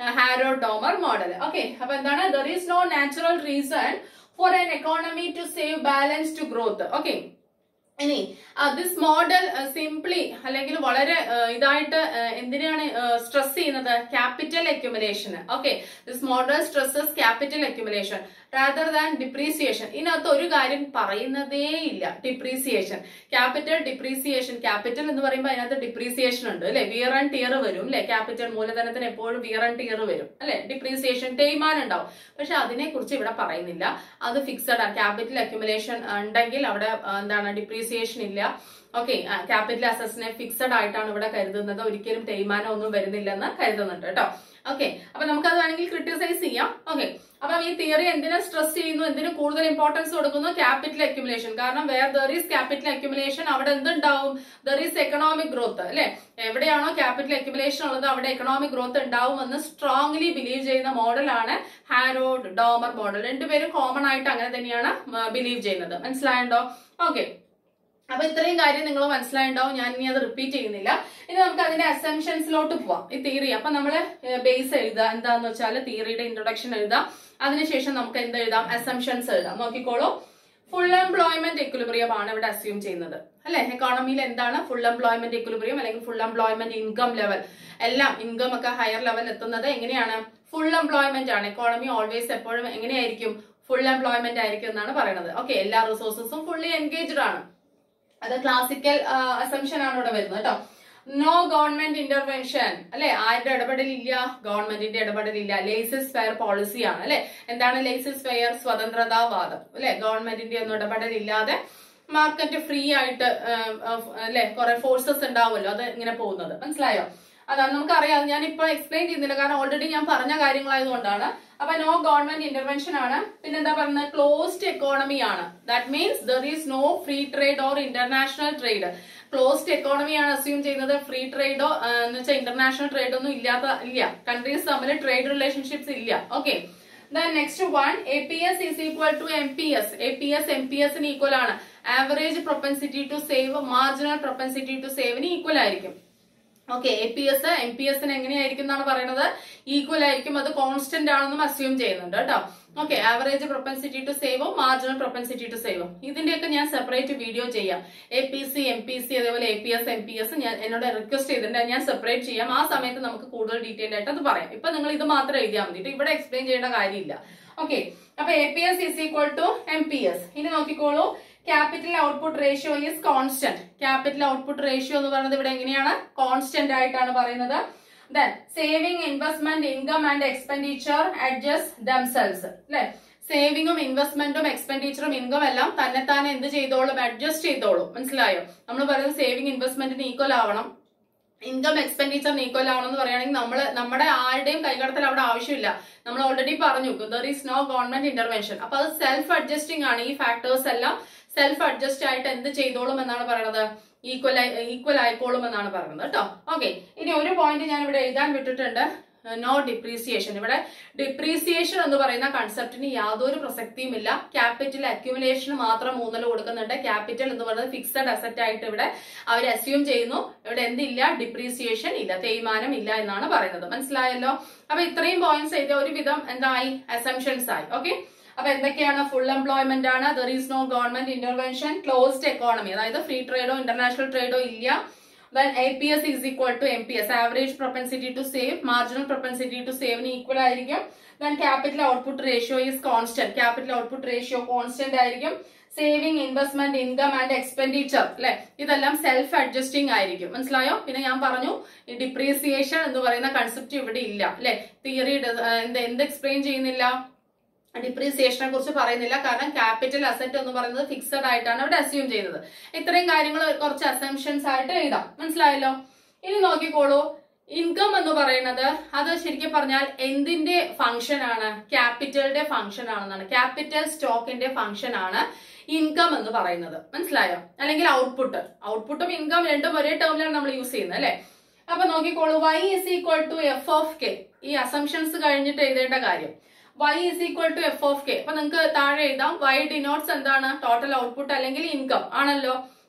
Harrod Domar model okay അപ്പൊ എന്താണ് there is no natural reason for an economy to save balance to growth okay ഇനി ദിസ് മോഡൽ സിംപ്ലി അല്ലെങ്കിൽ വളരെ uh, ഇതായിട്ട് uh, എന്തിനാണ് സ്ട്രെസ് ചെയ്യുന്നത് capital accumulation okay this model stresses capital accumulation rather than depreciation ഇതിനകത്ത് ഒരു കാര്യം പറയുന്നതേ ഇല്ല ഡിപ്രീസിയേഷൻ ക്യാപിറ്റൽ ഡിപ്രീസിയേഷൻ ക്യാപിറ്റൽ എന്ന് പറയുമ്പോൾ അതിനകത്ത് ഡിപ്രീസിയേഷൻ ഉണ്ട് അല്ലെ വിയർ ആൻഡ് ടിയർ വരും അല്ലെ ക്യാപിറ്റൽ മൂലധനത്തിന് എപ്പോഴും വിയർ ആൻഡ് ടിയർ വരും അല്ലെ ഡിപ്രീസിയേഷൻ തേയ്മാനം ഉണ്ടാവും പക്ഷെ അതിനെ കുറിച്ച് ഇവിടെ പറയുന്നില്ല അത് ഫിക്സഡ് ആണ് ക്യാപിറ്റൽ അക്യുമുലേഷൻ ഉണ്ടെങ്കിൽ അവിടെ ആ, എന്താണ് ഡിപ്രീസിയേഷൻ ഇല്ല ഓക്കെ ക്യാപിറ്റൽ അസസിനെ ഫിക്സഡ് ആയിട്ടാണ് ഇവിടെ കരുതുന്നത് ഒരിക്കലും തേയ്മാനം ഒന്നും വരുന്നില്ലെന്ന് കരുതുന്നുണ്ട് കേട്ടോ ഓക്കെ അപ്പൊ നമുക്കത് വേണമെങ്കിൽ ക്രിട്ടിസൈസ് ചെയ്യാം ഓക്കെ അപ്പൊ ഈ തിയറി എന്തിനെ സ്ട്രെസ് ചെയ്യുന്നു എന്തിന് കൂടുതൽ ഇമ്പോർട്ടൻസ് കൊടുക്കുന്നു ക്യാപിറ്റൽ അക്യുമുലേഷൻ കാരണം where there is capital accumulation അവിടെ എന്തുണ്ടാവും ദർ ഈസ് എക്കണോമിക് ഗ്രോത്ത് അല്ലെ എവിടെയാണോ ക്യാപിറ്റൽ അക്യുമുലേഷൻ ഉള്ളത് അവിടെ എക്കണോമിക് ഗ്രോത്ത് ഉണ്ടാവുമെന്ന് സ്ട്രോങ്ലി ബിലീവ് ചെയ്യുന്ന മോഡലാണ് ഹാരോഡ് ഡോമർ മോഡൽ രണ്ടുപേരും കോമൺ ആയിട്ട് അങ്ങനെ തന്നെയാണ് ബിലീവ് ചെയ്യുന്നത് മനസ്സിലായല്ലോ ഓക്കെ അപ്പൊ ഇത്രയും കാര്യം നിങ്ങൾ മനസ്സിലായിട്ടുണ്ടാവും ഞാൻ ഇനി അത് റിപ്പീറ്റ് ചെയ്യുന്നില്ല ഇനി നമുക്ക് അതിന്റെ അസംഷൻസിലോട്ട് പോവാം ഈ തിയറി അപ്പൊ നമ്മള് ബേസ് എഴുതുക എന്താന്ന് വെച്ചാൽ തിയറിയുടെ ഇൻട്രൊഡക്ഷൻ എഴുതാം അതിനുശേഷം നമുക്ക് എന്ത് എഴുതാം അസംഷൻസ് എഴുതാം നോക്കിക്കോളൂ ഫുൾ എംപ്ലോയ്മെന്റ് എക്വിലിബ്രിയം ആണ് ഇവിടെ അസ്യൂം ചെയ്യുന്നത് അല്ലെ എക്കോണമിയിൽ എന്താണ് ഫുൾ എംപ്ലോയ്മെന്റ് എക്വിലിബ്രിയം അല്ലെങ്കിൽ ഫുൾ എംപ്ലോയ്മെന്റ് ഇൻകം ലെവൽ എല്ലാം ഇൻകം ഒക്കെ ഹയർ ലെവൽ എത്തുന്നത് എങ്ങനെയാണ് ഫുൾ എംപ്ലോയ്മെന്റ് ആണ് എക്കോണമി ഓൾവേസ് എപ്പോഴും എങ്ങനെയായിരിക്കും ഫുൾ എംപ്ലോയ്മെന്റ് ആയിരിക്കും എന്നാണ് പറയുന്നത് ഓക്കെ എല്ലാ റിസോഴ്സസും ഫുള്ളി എൻഗേജ്ഡ് ആണ് അത് ക്ലാസിക്കൽ അസംഷൻ ആണ് ഇവിടെ വരുന്നത് കേട്ടോ നോ ഗവൺമെന്റ് ഇന്റർവെൻഷൻ അല്ലെ ആരുടെ ഇടപെടലില്ല ഗവൺമെന്റിന്റെ ഇടപെടലില്ല ലേസസ് ഫെയർ പോളിസിയാണ് അല്ലെ എന്താണ് ലേസസ് ഫെയർ സ്വതന്ത്രതാവാദം അല്ലെ ഗവൺമെന്റിന്റെ ഒന്നും ഇടപെടലില്ലാതെ മാർക്കറ്റ് ഫ്രീ ആയിട്ട് അല്ലെ കുറെ ഫോഴ്സസ് ഉണ്ടാവുമല്ലോ അത് ഇങ്ങനെ പോകുന്നത് മനസ്സിലായോ അതാണ് നമുക്കറിയാം ഞാൻ ഇപ്പൊ എക്സ്പ്ലെയിൻ ചെയ്യുന്നില്ല കാരണം ഓൾറെഡി ഞാൻ പറഞ്ഞ കാര്യങ്ങളായതുകൊണ്ടാണ് അപ്പൊ നോ ഗവൺമെന്റ് ഇന്റർവെൻഷൻ ആണ് പിന്നെ എന്താ പറയുന്നത് ക്ലോസ്ഡ് എക്കോണമി ആണ് that means there is no free trade or international trade closed economy ആണ് അസ്യൂം ചെയ്യുന്നത് ഫ്രീ ട്രേഡോ എന്ന് വെച്ചാൽ ഇന്റർനാഷണൽ ട്രേഡ് ഒന്നും ഇല്ലാത്ത ഇല്ല കൺട്രീസ് തമ്മിൽ ട്രേഡ് റിലേഷൻഷിപ്സ് ഇല്ല okay next one A P S is equal to M P S A P S M P എസിന് ഈക്വൽ ആണ് average propensity to save marginal propensity to സേവിന് ഈക്വൽ ആയിരിക്കും okay A P S M P എസിന് എങ്ങനെയായിരിക്കും എന്നാണ് പറയുന്നത് equal ആയിരിക്കും അത് കോൺസ്റ്റന്റ് ആണെന്നും അസ്യൂം ചെയ്യുന്നുണ്ട് കേട്ടോ ഓക്കെ ആവറേജ് പ്രൊപ്പൻസിറ്റി ടു സേവും മാർജിനൽ പ്രൊപ്പൻസിറ്റി ടു സേവും ഇതിന്റെയൊക്കെ ഞാൻ സെപ്പറേറ്റ് വീഡിയോ ചെയ്യാം A P C M P C അതേപോലെ A P S M P S ഞാൻ എന്നോട് റിക്വസ്റ്റ് ചെയ്തിട്ടുണ്ട് ഞാൻ സെപ്പറേറ്റ് ചെയ്യാം ആ സമയത്ത് നമുക്ക് കൂടുതൽ ഡീറ്റെയിൽ ആയിട്ട് അത് പറയാം ഇപ്പൊ നിങ്ങൾ ഇത് മാത്രം എഴുതിയാൽ മതി ട്ടോ. ഇവിടെ എക്സ്പ്ലെയിൻ ചെയ്യേണ്ട കാര്യമില്ല ഓക്കെ അപ്പൊ A P S is equal to M P S ഇനി നോക്കിക്കോളൂ capital output ratio is constant capital output ratio എന്ന് പറയുന്നത് ഇവിടെ എങ്ങനെയാണ് കോൺസ്റ്റന്റ് ആയിട്ടാണ് പറയുന്നത് then saving investment income and expenditure adjust themselves അല്ലെ സേവിങ്ങും ഇൻവെസ്റ്റ്മെന്റും എക്സ്പെൻഡിച്ചറും ഇൻകം എല്ലാം തന്നെത്താനെ എന്ത് ചെയ്തോളും അഡ്ജസ്റ്റ് ചെയ്തോളും മനസ്സിലായോ നമ്മൾ പറയുന്നത് സേവിങ് ഇൻവെസ്റ്റ്മെന്റിന് ഈക്വൽ ആവണം ഇൻകം എക്സ്പെൻഡിച്ചറിന് ഈക്വൽ ആവണം എന്ന് പറയുകയാണെങ്കിൽ നമ്മൾ നമ്മുടെ ആരുടെയും കൈകടത്തൽ അവിടെ ആവശ്യമില്ല നമ്മൾ ഓൾറെഡി പറഞ്ഞു there is no government intervention അപ്പൊ അത് സെൽഫ് അഡ്ജസ്റ്റിംഗ് ആണ് ഈ ഫാക്ടേഴ്സ് എല്ലാം സെൽഫ് അഡ്ജസ്റ്റ് ആയിട്ട് എന്ത് ചെയ്തോളും എന്നാണ് പറയുന്നത് ഈക്വൽ ഈക്വൽ ആയിക്കോളും എന്നാണ് പറയുന്നത് കേട്ടോ ഓക്കെ ഇനി ഒരു പോയിന്റ് ഞാൻ ഇവിടെ എഴുതാൻ വിട്ടിട്ടുണ്ട് നോ ഡിപ്രീസിയേഷൻ ഇവിടെ ഡിപ്രീസിയേഷൻ എന്ന് പറയുന്ന കൺസെപ്റ്റിന് യാതൊരു പ്രസക്തിയും ഇല്ല ക്യാപിറ്റൽ അക്യുമുലേഷന് മാത്രം ഊന്നൽ കൊടുക്കുന്നുണ്ട് ക്യാപിറ്റൽ എന്ന് പറയുന്നത് ഫിക്സഡ് അസറ്റ് ആയിട്ട് ഇവിടെ അവർ അസ്യൂം ചെയ്യുന്നു ഇവിടെ എന്തില്ല ഡിപ്രീസിയേഷൻ ഇല്ല തേയ്മാനം ഇല്ല എന്നാണ് പറയുന്നത് മനസ്സിലായല്ലോ അപ്പൊ ഇത്രയും പോയിന്റ്സ് എഴുതിയ ഒരുവിധം എന്തായി അസംഷൻസ് ആയി ഓക്കെ അപ്പൊ എന്തൊക്കെയാണ് ഫുൾ എംപ്ലോയ്മെന്റ് ആണ് there is no government intervention closed economy അതായത് ഫ്രീ ട്രേഡോ ഇന്റർനാഷണൽ ട്രേഡോ ഇല്ല then APS is equal to MPS average propensity to save marginal propensity to save ന് equal ആയിരിക്കും then capital output ratio is constant capital output ratio constant ആയിരിക്കും saving investment income and expenditure അല്ലെ ഇതെല്ലാം self adjusting ആയിരിക്കും മനസ്സിലായോ പിന്നെ ഞാൻ പറഞ്ഞു ഈ ഡിപ്രീസിയേഷൻ എന്ന് പറയുന്ന കൺസെപ്റ്റ് ഇവിടെ ഇല്ല അല്ലെ തിയറി എന്ത് എന്ത് എക്സ്പ്ലെയിൻ ചെയ്യുന്നില്ല ഡിപ്രീസിയേഷനെ കുറിച്ച് പറയുന്നില്ല കാരണം ക്യാപിറ്റൽ അസറ്റ് എന്ന് പറയുന്നത് ഫിക്സഡ് ആയിട്ടാണ് ഇവിടെ അസ്യൂം ചെയ്യുന്നത് ഇത്രയും കാര്യങ്ങൾ കുറച്ച് അസംഷൻസ് ആയിട്ട് എഴുതാം മനസ്സിലായല്ലോ ഇനി നോക്കിക്കോളൂ ഇൻകം എന്ന് പറയുന്നത് അത് ശരിക്കും പറഞ്ഞാൽ എന്തിന്റെ ഫംഗ്ഷൻ ആണ് ക്യാപിറ്റലിന്റെ ഫംഗ്ഷൻ ആണെന്നാണ് ക്യാപിറ്റൽ സ്റ്റോക്കിന്റെ ഫംഗ്ഷൻ ആണ് ഇൻകം എന്ന് പറയുന്നത് മനസ്സിലായോ അല്ലെങ്കിൽ ഔട്ട്പുട്ട് ഔട്ട്പുട്ടും ഇൻകം രണ്ടും ഒരേ ടേമിലാണ് നമ്മൾ യൂസ് ചെയ്യുന്നത് അല്ലെ അപ്പൊ നോക്കിക്കോളൂ Y is equal to F of K ഈ അസംഷൻസ് കഴിഞ്ഞിട്ട് എഴുതേണ്ട കാര്യം y is equal to F of K അപ്പൊ നിങ്ങൾക്ക് താഴെ എഴുതാം y ഡിനോട്ട്സ് എന്താണ് ടോട്ടൽ ഔട്ട്പുട്ട് അല്ലെങ്കിൽ ഇൻകം ആണല്ലോ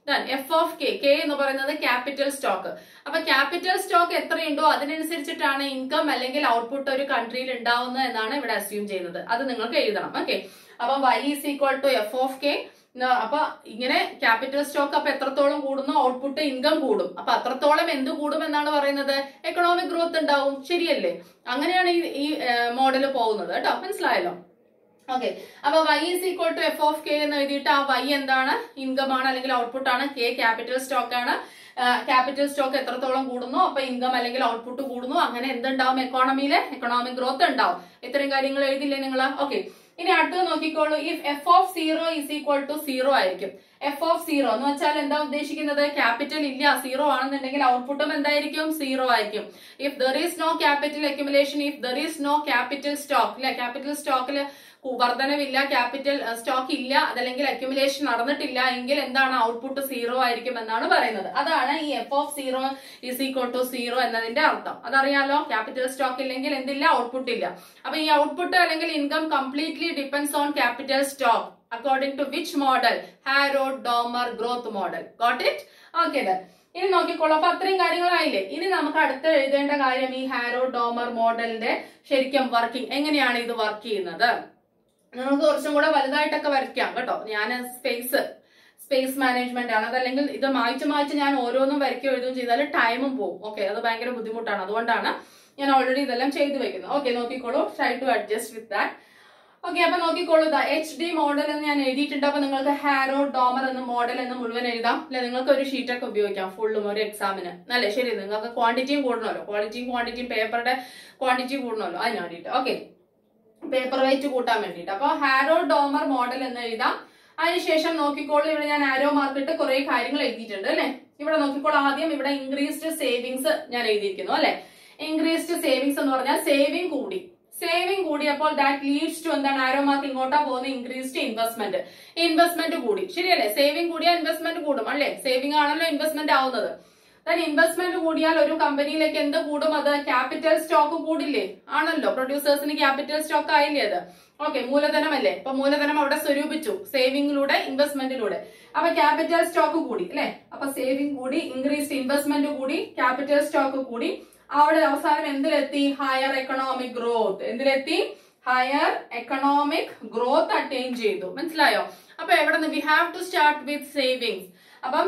എഫ് ഓഫ് കെ കെ എന്ന് പറയുന്നത് ക്യാപിറ്റൽ സ്റ്റോക്ക് അപ്പൊ ക്യാപിറ്റൽ സ്റ്റോക്ക് എത്രയുണ്ടോ അതിനനുസരിച്ചിട്ടാണ് ഇൻകം അല്ലെങ്കിൽ ഔട്ട്പുട്ട് ഒരു കൺട്രിയിൽ ഉണ്ടാവുന്നത് എന്നാണ് ഇവിടെ അസ്യൂം ചെയ്യുന്നത് അത് നിങ്ങൾക്ക് എഴുതണം ഓക്കെ അപ്പൊ Y is equal to F of K അപ്പൊ ഇങ്ങനെ ക്യാപിറ്റൽ സ്റ്റോക്ക് അപ്പൊ എത്രത്തോളം കൂടുന്നു ഔട്ട്പുട്ട് ഇൻകം കൂടും അപ്പൊ അത്രത്തോളം എന്ത് കൂടും എന്നാണ് പറയുന്നത് എക്കണോമിക് ഗ്രോത്ത് ഉണ്ടാവും ശരിയല്ലേ അങ്ങനെയാണ് ഈ ഈ മോഡൽ പോകുന്നത് കേട്ടോ മനസ്സിലായല്ലോ ഓക്കെ അപ്പൊ Y is equal to F of K എന്ന് എഴുതിയിട്ട് ആ വൈ എന്താണ് ഇൻകം ആണ് അല്ലെങ്കിൽ ഔട്ട്പുട്ട് ആണ് കെ ക്യാപിറ്റൽ സ്റ്റോക്ക് ആണ് ക്യാപിറ്റൽ സ്റ്റോക്ക് എത്രത്തോളം കൂടുന്നു അപ്പൊ ഇൻകം അല്ലെങ്കിൽ ഔട്ട്പുട്ട് കൂടുന്നു അങ്ങനെ എന്തുണ്ടാവും എക്കോണമിയിലെ എക്കണോമിക് ഗ്രോത്ത് ഉണ്ടാവും ഇത്രയും കാര്യങ്ങൾ എഴുതില്ലേ നിങ്ങൾ ഓക്കെ ഇനി അടുത്തത് നോക്കിക്കോളൂ if F of zero is equal to zero ആയിരിക്കും എഫ് ഓഫ് സീറോ എന്ന് വെച്ചാൽ എന്താ ഉദ്ദേശിക്കുന്നത് ക്യാപിറ്റൽ ഇല്ല സീറോ ആണെന്നുണ്ടെങ്കിൽ ഔട്ട്പുട്ടും എന്തായിരിക്കും സീറോ ആയിരിക്കും if there is no capital accumulation if there is no capital stock അല്ലെ ക്യാപിറ്റൽ സ്റ്റോക്കിൽ വർധനവില്ല ക്യാപിറ്റൽ സ്റ്റോക്ക് ഇല്ല അതല്ലെങ്കിൽ അക്യുമുലേഷൻ നടന്നിട്ടില്ല എങ്കിൽ എന്താണ് ഔട്ട്പുട്ട് സീറോ ആയിരിക്കും എന്നാണ് പറയുന്നത് അതാണ് ഈ F of zero is equal to zero എന്നതിന്റെ അർത്ഥം അതറിയാലോ ക്യാപിറ്റൽ സ്റ്റോക്ക് ഇല്ലെങ്കിൽ എന്തില്ല ഔട്ട്പുട്ട് ഇല്ല അപ്പൊ ഈ ഔട്ട്പുട്ട് അല്ലെങ്കിൽ income completely depends on capital stock according to which model Harrod Domar growth model got it okay ഇനി നോക്കിക്കോളൂ അപ്പൊ അത്രയും കാര്യങ്ങളായില്ലേ ഇനി നമുക്ക് അടുത്ത് എഴുതേണ്ട കാര്യം ഈ ഹാരോ ഡോമർ മോഡലിന്റെ ശരിക്കും വർക്കിംഗ് എങ്ങനെയാണ് ഇത് വർക്ക് ചെയ്യുന്നത് നിങ്ങൾക്ക് കുറച്ചും കൂടെ വലുതായിട്ടൊക്കെ വരയ്ക്കാം കേട്ടോ ഞാൻ സ്പേസ് സ്പേസ് മാനേജ്മെന്റ് ആണ് അതല്ലെങ്കിൽ ഇത് മായ്ച്ച് മായ്ച്ച് ഞാൻ ഓരോന്നും വരയ്ക്കുകയോ എഴുതുകയും ചെയ്താൽ ടൈമും പോകും ഓക്കെ അത് ഭയങ്കര ബുദ്ധിമുട്ടാണ് അതുകൊണ്ടാണ് ഞാൻ ഓൾറെഡി ഇതെല്ലാം ചെയ്തു വെക്കുന്നത് ഓക്കെ നോക്കിക്കോളൂ try to adjust with that okay അപ്പൊ നോക്കിക്കോളൂ ദ എച്ച് ഡി മോഡൽ എന്ന് ഞാൻ എഴുതിയിട്ടുണ്ട് അപ്പൊ നിങ്ങൾക്ക് ഹാരോ ഡോമർ എന്ന മോഡൽ എന്ന് മുഴുവൻ എഴുതാം അല്ലെ നിങ്ങൾക്ക് ഒരു ഷീറ്റ് ഒക്കെ ഉപയോഗിക്കാം ഫുള്ളും ഒരു എക്സാമിന് അല്ലേ ശരി നിങ്ങൾക്ക് ക്വാണ്ടിറ്റിയും കൂടണമല്ലോ ക്വാളിറ്റിയും ക്വാണ്ടിറ്റിയും പേപ്പറുടെ ക്വാണ്ടിറ്റി കൂടണമല്ലോ അതിന് വേണ്ടിയിട്ട് ഓക്കെ പേപ്പർ വെയിറ്റ് കൂട്ടാൻ വേണ്ടിയിട്ട് അപ്പൊ ഹാരോ ഡോമർ മോഡൽ എന്ന് എഴുതാം അതിനുശേഷം നോക്കിക്കോളൂ ഇവിടെ ഞാൻ ആരോ മാർക്കിട്ട് കുറെ കാര്യങ്ങൾ എഴുതിയിട്ടുണ്ട് അല്ലെ ഇവിടെ നോക്കിക്കോളൂ ആദ്യം ഇവിടെ ഇൻക്രീസ്ഡ് സേവിങ്സ് ഞാൻ എഴുതിയിരിക്കുന്നു അല്ലെ ഇൻക്രീസ്ഡ് സേവിങ്സ് എന്ന് പറഞ്ഞാൽ സേവിങ് കൂടി സേവിങ് കൂടിയപ്പോൾ ദാറ്റ് ലീഡ്സ് ടു എന്താണ് ആരോ മാർക്ക് ഇങ്ങോട്ടാ പോകുന്ന ഇൻക്രീസ്ഡ് ഇൻവെസ്റ്റ്മെന്റ് ഇൻവെസ്റ്റ്മെന്റ് കൂടി ശരിയല്ലേ സേവിങ് കൂടിയാൽ ഇൻവെസ്റ്റ്മെന്റ് കൂടും അല്ലേ സേവിങ് ആണല്ലോ ഇൻവെസ്റ്റ്മെന്റ് ആവുന്നത് ദൻ ഇൻവെസ്റ്റ്മെന്റ് കൂടിയാൽ ഒരു കമ്പനിയിലേക്ക് എന്ത് കൂടും അത് ക്യാപിറ്റൽ സ്റ്റോക്ക് കൂടില്ലേ ആണല്ലോ പ്രൊഡ്യൂസേഴ്സിന് ക്യാപിറ്റൽ സ്റ്റോക്ക് ആയില്ലേ അത് ഓക്കെ മൂലധനമല്ലേ ഇപ്പൊ മൂലധനം അവിടെ സ്വരൂപിച്ചു സേവിംഗിലൂടെ ഇൻവെസ്റ്റ്മെന്റിലൂടെ അപ്പൊ ക്യാപിറ്റൽ സ്റ്റോക്ക് കൂടി അല്ലെ അപ്പൊ സേവിംഗ് കൂടി ഇൻക്രീസ്ഡ് ഇൻവെസ്റ്റ്മെന്റ് കൂടി ക്യാപിറ്റൽ സ്റ്റോക്ക് കൂടി അവിടെ അവസാനം എന്തിലെത്തി ഹയർ എക്കണോമിക് ഗ്രോത്ത് എന്തിലെത്തി ഹയർ എക്കണോമിക് ഗ്രോത്ത് അറ്റൈൻ ചെയ്തു മനസ്സിലായോ അപ്പൊ എവിടെ നിന്ന് we have to start with savings അപ്പം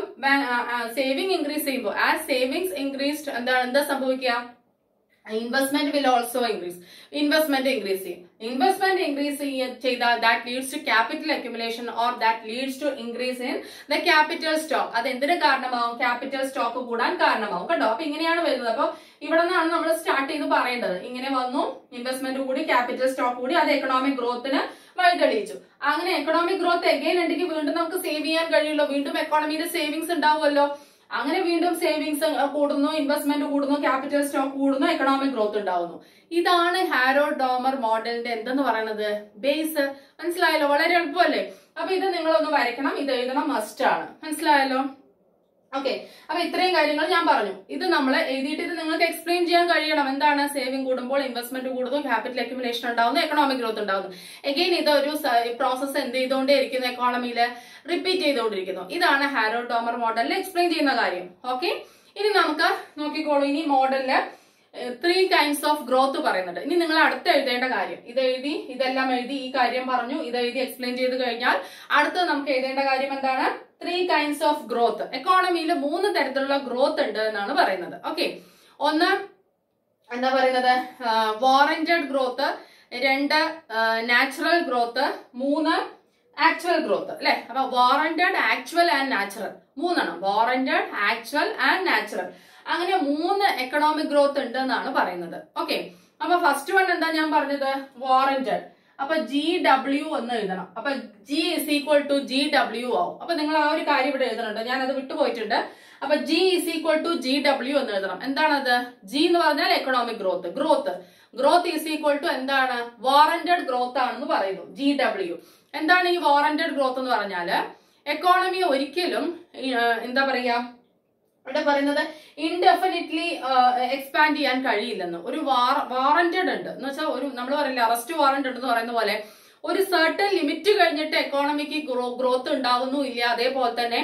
സേവിങ് ഇൻക്രീസ് ചെയ്യുമ്പോൾ ആ സേവിങ്സ് ഇൻക്രീസ്ഡ് എന്താണ് എന്താ സംഭവിക്കുക investment will also increase investment increase ചെയ്യും ഇൻവെസ്റ്റ്മെന്റ് ഇൻക്രീസ് ചെയ്താൽ that leads to capital accumulation or that leads to increase in the capital stock അത് എന്തിന് കാരണമാവും ക്യാപിറ്റൽ സ്റ്റോക്ക് കൂടാൻ കാരണമാവും കണ്ടോ അപ്പൊ ഇങ്ങനെയാണ് വരുന്നത് അപ്പൊ ഇവിടെ നിന്നാണ് നമ്മൾ സ്റ്റാർട്ട് ചെയ്ത് പറയേണ്ടത് ഇങ്ങനെ വന്നു ഇൻവെസ്റ്റ്മെന്റ് കൂടി ക്യാപിറ്റൽ സ്റ്റോക്ക് കൂടി അത് എക്കണോമിക് ഗ്രോത്തിന് വഴിതെളിയിച്ചു അങ്ങനെ എക്കണോമിക് ഗ്രോത്ത് എഗെയിൻ ഉണ്ടെങ്കിൽ വീണ്ടും നമുക്ക് സേവ് ചെയ്യാൻ കഴിയുമല്ലോ വീണ്ടും എക്കോണമിയിൽ സേവിങ്സ് ഉണ്ടാവുമല്ലോ അങ്ങനെ വീണ്ടും സേവിങ്സ് കൂടുന്നു ഇൻവെസ്റ്റ്മെന്റ് കൂടുന്നു ക്യാപിറ്റൽ സ്റ്റോക്ക് കൂടുന്നു എക്കണോമിക് ഗ്രോത്ത് ഉണ്ടാവുന്നു ഇതാണ് ഹാരോ ഡോമർ മോഡലിന്റെ എന്തെന്ന് പറയുന്നത് ബേസ് മനസ്സിലായല്ലോ വളരെ എളുപ്പമല്ലേ അപ്പൊ ഇത് നിങ്ങളൊന്ന് വരയ്ക്കണം ഇത് എഴുതണം മസ്റ്റ് ആണ് മനസ്സിലായല്ലോ ഓക്കെ അപ്പൊ ഇത്രയും കാര്യങ്ങൾ ഞാൻ പറഞ്ഞു ഇത് നമ്മൾ എഴുതിയിട്ട് ഇത് നിങ്ങൾക്ക് എക്സ്പ്ലെയിൻ ചെയ്യാൻ കഴിയണം എന്താണ് സേവിംഗ് കൂടുമ്പോൾ ഇൻവെസ്റ്റ്മെന്റ് കൂടുന്നു ക്യാപിറ്റൽ അക്യുമുലേഷൻ ഉണ്ടാവുന്നു എക്കണോമിക് ഗ്രോത്ത് ഉണ്ടാവുന്നു എഗെയിൻ ഇത് ഒരു പ്രോസസ് എന്ത് ചെയ്തുകൊണ്ടേ ഇരിക്കുന്നു എക്കോണമിയിൽ റിപ്പീറ്റ് ചെയ്തുകൊണ്ടിരിക്കുന്നു ഇതാണ് ഹാരോ ഡോമർ മോഡലിൽ എക്സ്പ്ലെയിൻ ചെയ്യുന്ന കാര്യം ഓക്കെ ഇനി നമുക്ക് നോക്കിക്കോളൂ ഇനി മോഡലില് ത്രീ കൈൻഡ്സ് ഓഫ് ഗ്രോത്ത് പറയുന്നുണ്ട് ഇനി നിങ്ങൾ അടുത്ത് എഴുതേണ്ട കാര്യം ഇത് എഴുതി ഇതെല്ലാം എഴുതി ഈ കാര്യം പറഞ്ഞു ഇത് എഴുതി എക്സ്പ്ലെയിൻ ചെയ്ത് കഴിഞ്ഞാൽ അടുത്ത് നമുക്ക് എഴുതേണ്ട കാര്യം എന്താണ് ത്രീ കൈൻഡ്സ് ഓഫ് ഗ്രോത്ത് എക്കോണമിയിൽ മൂന്ന് തരത്തിലുള്ള ഗ്രോത്ത് ഉണ്ട് എന്നാണ് പറയുന്നത് ഓക്കെ ഒന്ന് എന്താ പറയുന്നത് വാറന്റഡ് ഗ്രോത്ത് രണ്ട് നാച്ചുറൽ ഗ്രോത്ത് മൂന്ന് ആക്ച്വൽ ഗ്രോത്ത് അല്ലെ അപ്പൊ വാറന്റഡ് ആക്ച്വൽ ആൻഡ് നാച്ചുറൽ മൂന്നെണ്ണം വാറന്റഡ് ആക്ച്വൽ ആൻഡ് നാച്ചുറൽ അങ്ങനെ മൂന്ന് എക്കണോമിക് ഗ്രോത്ത് ഉണ്ട് എന്നാണ് പറയുന്നത് ഓക്കെ അപ്പൊ ഫസ്റ്റ് വൺ എന്താ ഞാൻ പറഞ്ഞത് വാറന്റഡ് അപ്പൊ ജി ഡബ്ല്യു എന്ന് എഴുതണം അപ്പൊ G is equal to G W ആവും അപ്പൊ നിങ്ങൾ ആ ഒരു കാര്യം ഇവിടെ എഴുതണുണ്ട് ഞാൻ അത് വിട്ടുപോയിട്ടുണ്ട് അപ്പൊ G is equal to G W എന്ന് എഴുതണം എന്താണത് ജി എന്ന് പറഞ്ഞാൽ economic growth growth growth is equal to എന്താണ് വാറന്റഡ് ഗ്രോത്ത് ആണെന്ന് പറയുന്നു ജി ഡബ്ല്യു എന്താണ് ഈ വാറന്റഡ് ഗ്രോത്ത് എന്ന് പറഞ്ഞാല് എക്കോണമി ഒരിക്കലും എന്താ പറയാ ഇവിടെ പറയുന്നത് ഇൻഡെഫിനിറ്റ്ലി എക്സ്പാൻഡ് ചെയ്യാൻ കഴിയില്ലെന്ന് ഒരു വാറന്റഡ് ഉണ്ട് എന്ന് വെച്ചാൽ ഒരു നമ്മൾ പറയില്ല അറസ്റ്റ് വാറന്റ് ഉണ്ടെന്ന് പറയുന്ന പോലെ ഒരു സർട്ടൻ ലിമിറ്റ് കഴിഞ്ഞിട്ട് എക്കോണമിക്ക് ഗ്രോത്ത് ഉണ്ടാവുന്നു ഇല്ല അതേപോലെ തന്നെ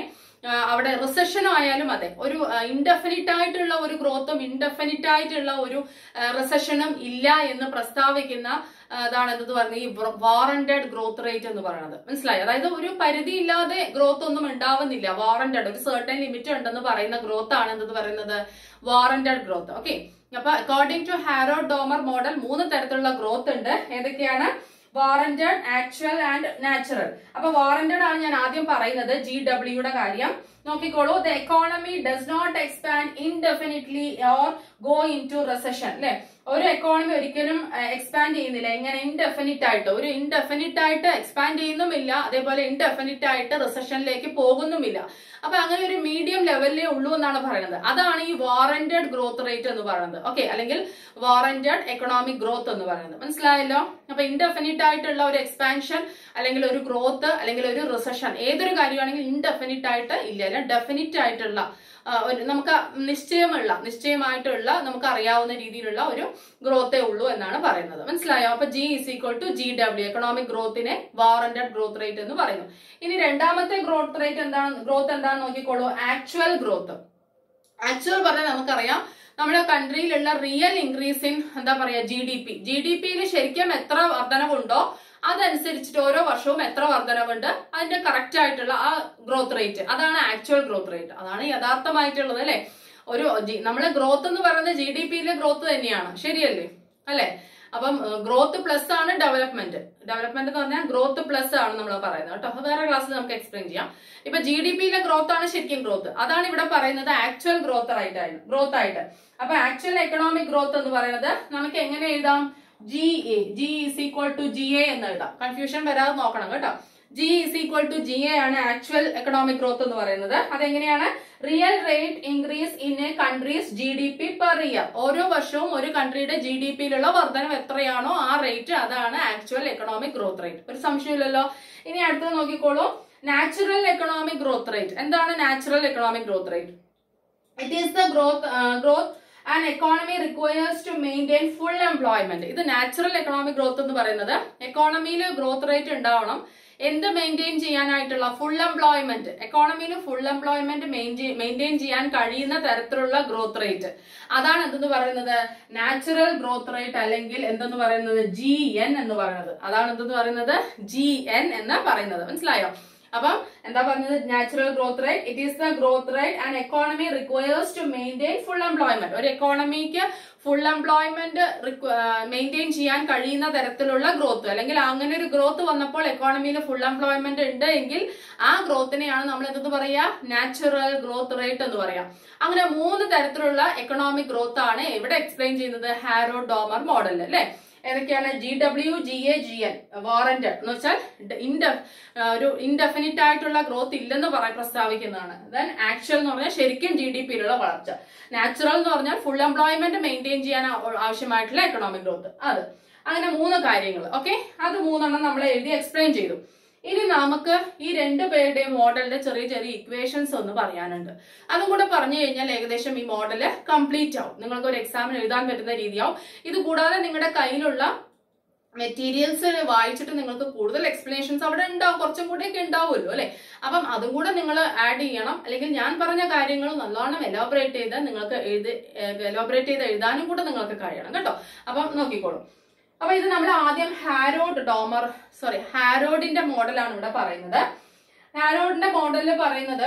ആ, അവിടെ റിസഷൻ ആയാലും അതെ ഒരു ഇൻഡെഫിനിറ്റ് ആയിട്ടുള്ള ഒരു ഗ്രോത്തും ഇൻഡെഫിനിറ്റ് ആയിട്ടുള്ള ഒരു റിസഷനും ഇല്ല എന്ന് പ്രസ്താവിക്കുന്ന ആ, അതാണ് എന്ത് പറയുന്നത് ഈ വാറന്റഡ് ഗ്രോത്ത് റേറ്റ് എന്ന് പറയുന്നത് മനസ്സിലായി അതായത് ഒരു പരിധി ഇല്ലാതെ ഗ്രോത്ത് ഒന്നും ഉണ്ടാവുന്നില്ല വാറന്റഡ് ഒരു സർട്ടൻ ലിമിറ്റ് ഉണ്ടെന്ന് പറയുന്ന ഗ്രോത്ത് ആണ് എന്ത് പറയുന്നത് വാറന്റഡ് ഗ്രോത്ത് ഓക്കെ അപ്പൊ according to Harrod Domar model മൂന്ന് തരത്തിലുള്ള ഗ്രോത്ത് ഉണ്ട് ഏതൊക്കെയാണ് വാറന്റഡ് ആക്ച്വൽ ആൻഡ് നാച്ചുറൽ അപ്പൊ വാറന്റഡ് ആണ് ഞാൻ ആദ്യം പറയുന്നത് ജി ഡബ്ല്യൂയുടെ കാര്യം നോക്കിക്കോളൂ the economy does not expand indefinitely or go into recession അല്ലെ ഒരു എക്കോണമി ഒരിക്കലും എക്സ്പാൻഡ് ചെയ്യുന്നില്ല എങ്ങനെ ഇൻഡെഫിനിറ്റ് ആയിട്ട് ഒരു ഇൻഡെഫിനിറ്റ് ആയിട്ട് എക്സ്പാൻഡ് ചെയ്യുന്നുമില്ല അതേപോലെ ഇൻഡെഫിനിറ്റ് ആയിട്ട് റിസഷനിലേക്ക് പോകുന്നുമില്ല അപ്പൊ അങ്ങനെ ഒരു മീഡിയം ലെവലിലേ ഉള്ളൂ എന്നാണ് പറയുന്നത് അതാണ് ഈ വാറന്റഡ് ഗ്രോത്ത് റേറ്റ് എന്ന് പറയുന്നത് ഓക്കെ അല്ലെങ്കിൽ വാറന്റഡ് എക്കണോമിക് ഗ്രോത്ത് എന്ന് പറയുന്നത് മനസ്സിലായല്ലോ അപ്പൊ ഇൻഡെഫിനിറ്റ് ആയിട്ടുള്ള ഒരു എക്സ്പാൻഷൻ അല്ലെങ്കിൽ ഒരു ഗ്രോത്ത് അല്ലെങ്കിൽ ഒരു റിസഷൻ ഏതൊരു കാര്യമാണെങ്കിലും ഇൻഡെഫിനിറ്റ് ആയിട്ട് ഇല്ല അല്ല ഡെഫിനിറ്റ് ആയിട്ടുള്ള ആ, ഒരു നമുക്ക് നിശ്ചയമുള്ള നിശ്ചയമായിട്ടുള്ള നമുക്ക് അറിയാവുന്ന രീതിയിലുള്ള ഒരു ഗ്രോത്തേ ഉള്ളൂ എന്നാണ് പറയുന്നത് മനസ്സിലായോ അപ്പൊ G is equal to G W economic ഗ്രോത്തിനെ വാറന്റഡ് ഗ്രോത്ത് റേറ്റ് എന്ന് പറയുന്നു ഇനി രണ്ടാമത്തെ ഗ്രോത്ത് റേറ്റ് എന്താണ് ഗ്രോത്ത് എന്താണെന്ന് നോക്കിക്കോളൂ ആക്ച്വൽ ഗ്രോത്ത് ആക്ച്വൽ പറഞ്ഞാൽ നമുക്കറിയാം നമ്മുടെ കൺട്രിയിലുള്ള റിയൽ ഇൻക്രീസ് ഇൻ എന്താ പറയാ G D P G D പിയിൽ ശരിക്കും എത്ര വർധനവുണ്ടോ അതനുസരിച്ചിട്ട് ഓരോ വർഷവും എത്ര വർധനവുണ്ട് അതിന്റെ കറക്റ്റ് ആയിട്ടുള്ള ആ ഗ്രോത്ത് റേറ്റ് അതാണ് ആക്ച്വൽ ഗ്രോത്ത് റേറ്റ് അതാണ് യഥാർത്ഥമായിട്ടുള്ളത് അല്ലെ ഒരു ജി- നമ്മളെ ഗ്രോത്ത് എന്ന് പറയുന്നത് ജി ഡി പിയിലെ ഗ്രോത്ത് തന്നെയാണ് ശരിയല്ലേ അല്ലെ അപ്പം ഗ്രോത്ത് പ്ലസ് ആണ് ഡെവലപ്മെന്റ് ഡെവലപ്മെന്റ് എന്ന് പറഞ്ഞാൽ ഗ്രോത്ത് പ്ലസ് ആണ് നമ്മൾ പറയുന്നത് കേട്ടോ അത് വേറെ ക്ലാസ്സിൽ നമുക്ക് എക്സ്പ്ലെയിൻ ചെയ്യാം ഇപ്പൊ ജി ഡി പിയിലെ ഗ്രോത്ത് ആണ് ശരിക്കും ഗ്രോത്ത് അതാണ് ഇവിടെ പറയുന്നത് ആക്ച്വൽ ഗ്രോത്ത് ആയിട്ടാണ് ഗ്രോത്ത് ആയിട്ട് അപ്പൊ ആക്ച്വൽ എക്കണോമിക് ഗ്രോത്ത് എന്ന് പറയുന്നത് നമുക്ക് എങ്ങനെ എഴുതാം G A G is equal to G A എന്ന് എഴുതാം കൺഫ്യൂഷൻ വരാതെ നോക്കണം കേട്ടോ G is equal to G A ആണ് ആക്ച്വൽ എക്കണോമിക് ഗ്രോത്ത് എന്ന് പറയുന്നത് അതെങ്ങനെയാണ് real rate increase in a countries G D P per year ഓരോ വർഷവും ഒരു കൺട്രിയുടെ ജി ഡി പിയിലുള്ള വർധനം എത്രയാണോ ആ റേറ്റ് അതാണ് ആക്ച്വൽ എക്കണോമിക് ഗ്രോത്ത് റേറ്റ് ഒരു സംശയമില്ലല്ലോ ഇനി അടുത്തത് നോക്കിക്കോളൂ നാച്ചുറൽ എക്കണോമിക് ഗ്രോത്ത് റേറ്റ് എന്താണ് natural economic growth rate it is the growth growth and economy requires to maintain full employment ഇത് നാച്ചുറൽ എക്കണോമിക് ഗ്രോത്ത് എന്ന് പറയുന്നത് എക്കോണമിയിൽ ഗ്രോത്ത് റേറ്റ് ഉണ്ടാവണം എന്ത് മെയിൻറ്റെയിൻ ചെയ്യാനായിട്ടുള്ള ഫുൾ എംപ്ലോയ്മെന്റ് എക്കോണമിയിൽ ഫുൾ എംപ്ലോയ്മെന്റ് മെയിൻറ്റെയിൻ ചെയ്യാൻ കഴിയുന്ന തരത്തിലുള്ള ഗ്രോത്ത് റേറ്റ് അതാണ് എന്തെന്ന് പറയുന്നത് നാച്ചുറൽ ഗ്രോത്ത് റേറ്റ് അല്ലെങ്കിൽ എന്തെന്ന് പറയുന്നത് ജി എൻ എന്ന് പറയുന്നത് അതാണ് എന്തെന്ന് പറയുന്നത് ജി എൻ എന്ന് പറയുന്നത് മനസ്സിലായോ അപ്പം എന്താ പറഞ്ഞത് natural growth rate it is the growth rate and economy requires to maintain full employment ഒരു എക്കോണമിക്ക് ഫുൾ എംപ്ലോയ്മെന്റ് മെയിൻറ്റെയിൻ ചെയ്യാൻ കഴിയുന്ന തരത്തിലുള്ള ഗ്രോത്ത് അല്ലെങ്കിൽ അങ്ങനെ ഒരു ഗ്രോത്ത് വന്നപ്പോൾ എക്കോണമിയിൽ ഫുൾ എംപ്ലോയ്മെന്റ് ഉണ്ട് എങ്കിൽ ആ ഗ്രോത്തിനെയാണ് നമ്മൾ എന്തെന്ന് പറയാ നാച്ചുറൽ ഗ്രോത്ത് റേറ്റ് എന്ന് പറയാം അങ്ങനെ മൂന്ന് തരത്തിലുള്ള എക്കണോമിക് ഗ്രോത്ത് ആണ് ഇവിടെ എക്സ്പ്ലെയിൻ ചെയ്യുന്നത് ഹാരോ ഡോമർ മോഡൽ അല്ലെ ഏതൊക്കെയാണ് G W G A G N warrant എന്ന് വെച്ചാൽ ഇൻഡ ഒരു ഇൻഡെഫിനിറ്റ് ആയിട്ടുള്ള ഗ്രോത്ത് ഇല്ലെന്ന് പറയാൻ പ്രസ്താവിക്കുന്നതാണ് ദെൻ ആക്ച്വൽ എന്ന് പറഞ്ഞാൽ ശരിക്കും ജി ഡി പിയിലുള്ള വളർച്ച നാച്ചുറൽ എന്ന് പറഞ്ഞാൽ ഫുൾ എംപ്ലോയ്മെന്റ് മെയിൻറ്റെയിൻ ചെയ്യാൻ ആ- ആവശ്യമായിട്ടുള്ള എക്കണോമിക് ഗ്രോത്ത് അത് അങ്ങനെ മൂന്ന് കാര്യങ്ങൾ ഓക്കെ അത് മൂന്നെണ്ണം നമ്മൾ എഴുതി എക്സ്പ്ലെയിൻ ചെയ്തു ഇനി നമുക്ക് ഈ രണ്ടു പേരുടെയും മോഡലിന്റെ ചെറിയ ചെറിയ ഇക്വേഷൻസ് ഒന്ന് പറയാനുണ്ട് അതും കൂടെ പറഞ്ഞു കഴിഞ്ഞാൽ ഏകദേശം ഈ മോഡല് കംപ്ലീറ്റ് ആവും നിങ്ങൾക്ക് ഒരു എക്സാമിന് എഴുതാൻ പറ്റുന്ന രീതിയാവും ഇത് കൂടാതെ നിങ്ങളുടെ കയ്യിലുള്ള മെറ്റീരിയൽസ് വായിച്ചിട്ട് നിങ്ങൾക്ക് കൂടുതൽ എക്സ്പ്ലനേഷൻസ് അവിടെ ഉണ്ടാവും കുറച്ചും കൂടെയൊക്കെ ഉണ്ടാവുമല്ലോ അല്ലെ അപ്പം അതും കൂടെ നിങ്ങൾ ആഡ് ചെയ്യണം അല്ലെങ്കിൽ ഞാൻ പറഞ്ഞ കാര്യങ്ങൾ നല്ലോണം എലോബറേറ്റ് ചെയ്ത് നിങ്ങൾക്ക് എഴുതി എലോബറേറ്റ് ചെയ്ത് എഴുതാനും കൂടെ നിങ്ങൾക്ക് കഴിയണം കേട്ടോ അപ്പം നോക്കിക്കോളൂ അപ്പൊ ഇത് നമ്മൾ ആദ്യം ഹാരോഡ് ഡോമർ സോറി ഹാരോഡിന്റെ മോഡലാണ് ഇവിടെ പറയുന്നത് ഹാരോഡിന്റെ മോഡലിൽ പറയുന്നത്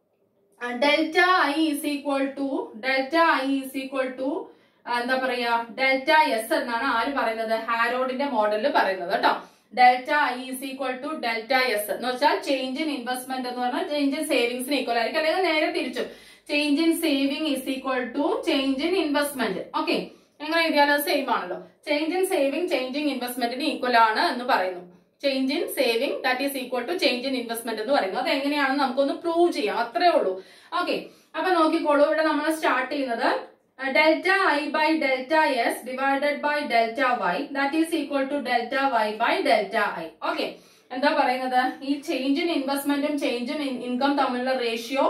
delta I is equal to delta I is equal to എന്താ പറയാ ഡെൽറ്റ എസ് എന്നാണ് ആര് പറയുന്നത് ഹാരോഡിന്റെ മോഡലിൽ പറയുന്നത് കേട്ടോ delta I is equal to delta S എന്ന് വെച്ചാൽ ചേഞ്ച് ഇൻ ഇൻവെസ്റ്റ്മെന്റ് എന്ന് പറഞ്ഞാൽ ചേഞ്ച് ഇൻ സേവിങ്സിന് ഈക്വൽ ആയിരിക്കും അല്ലെങ്കിൽ നേരെ തിരിച്ചു change in saving is equal to change in investment okay എങ്ങനെ എഴുതിയാലും സെയിം ആണല്ലോ change in saving change in ഇൻവെസ്റ്റ്മെന്റിന് ഈക്വൽ ആണ് എന്ന് പറയുന്നു change in saving that is equal to change in investment എന്ന് പറയുന്നു അത് എങ്ങനെയാണെന്ന് നമുക്കൊന്ന് പ്രൂവ് ചെയ്യാം അത്രേ ഉള്ളൂ ഓക്കെ അപ്പൊ നോക്കിക്കോളൂ ഇവിടെ നമ്മൾ സ്റ്റാർട്ട് ചെയ്യുന്നത് delta I by delta S divided by delta Y that is equal to delta Y by delta I okay എന്താ പറയുന്നത് ഈ ചേഞ്ച് ഇൻ ഇൻവെസ്റ്റ്മെന്റും ചേഞ്ച് ഇൻ ഇൻകം തമ്മിലുള്ള ratio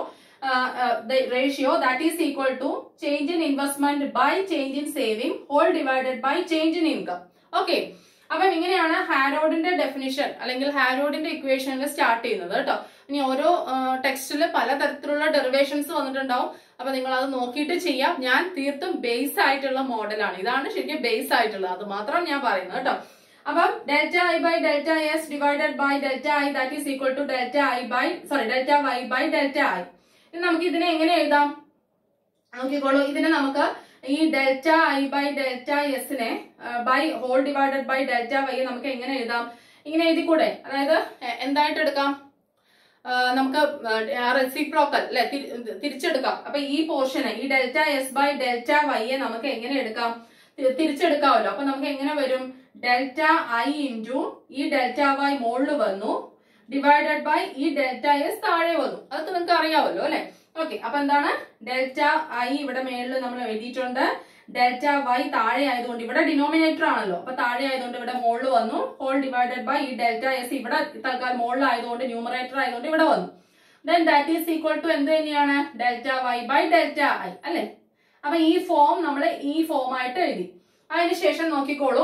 ratio that is equal to change in investment by change in saving whole divided by change in income okay അപ്പം ഇങ്ങനെയാണ് ഹാരോഡിന്റെ definition അല്ലെങ്കിൽ ഹാരോഡിന്റെ ഇക്വേഷനിൽ start ചെയ്യുന്നത് കേട്ടോ ഇനി ഓരോ ടെക്സ്റ്റിൽ പലതരത്തിലുള്ള ഡെറിവേഷൻസ് വന്നിട്ടുണ്ടാവും അപ്പൊ നിങ്ങൾ അത് നോക്കിയിട്ട് ചെയ്യാം ഞാൻ തീർത്തും ബേസ് ആയിട്ടുള്ള മോഡലാണ് ഇതാണ് ശരിക്കും ബേസ് ആയിട്ടുള്ളത് അത് മാത്രം ഞാൻ പറയുന്നത് കേട്ടോ അപ്പം delta I by delta S divided by delta I that is equal to delta I by sorry delta Y by delta I ഇനി നമുക്ക് ഇതിനെ എങ്ങനെ എഴുതാം നോക്കിക്കോളൂ ഇതിനെ നമുക്ക് ഈ ഡെൽറ്റ ഐ ബൈ ഡെൽറ്റ എസിനെ by whole divided by delta Y നമുക്ക് എങ്ങനെ എഴുതാം ഇങ്ങനെ എഴുതിക്കൂടെ അതായത് എ- എന്തായിട്ട് എടുക്കാം ആ, നമുക്ക് റെസിപ്രോക്കൽ അല്ലെ തിരിച്ചെടുക്കാം അപ്പൊ ഈ പോർഷന് ഈ ഡെൽറ്റ എസ് ബൈ ഡെൽറ്റ വൈയെ നമുക്ക് എങ്ങനെ എടുക്കാം തി- തിരിച്ചെടുക്കാമല്ലോ അപ്പൊ നമുക്ക് എങ്ങനെ വരും ഡെൽറ്റ ഐ ഇൻറ്റു ഈ ഡെൽറ്റ വൈ മുകളിൽ വന്നു ഡിവൈഡഡ് ബൈ ഈ ഡെൽറ്റ എസ് താഴെ വന്നു അതൊക്കെ നിങ്ങൾക്ക് അറിയാമല്ലോ അല്ലെ ഓക്കെ അപ്പൊ എന്താണ് ഡെൽറ്റ ഐ ഇവിടെ മേളിൽ നമ്മൾ എഴുതിയിട്ടുണ്ട് ഡെൽറ്റ വൈ താഴെ ആയതുകൊണ്ട് ഇവിടെ ഡിനോമിനേറ്റർ ആണല്ലോ അപ്പൊ താഴെ ആയതുകൊണ്ട് ഇവിടെ മുകളിൽ വന്നു ഹോൾ ഡിവൈഡഡ് ബൈ ഈ ഡെൽറ്റ എസ് ഇവിടെ തൽക്കാലം മുകളിൽ ആയതുകൊണ്ട് ന്യൂമറേറ്റർ ആയതുകൊണ്ട് ഇവിടെ വന്നു then that is equal to എന്ത് തന്നെയാണ് delta Y by delta I അല്ലെ അപ്പൊ ഈ ഫോം നമ്മൾ ഈ ഫോം ആയിട്ട് എഴുതി അതിനുശേഷം നോക്കിക്കോളൂ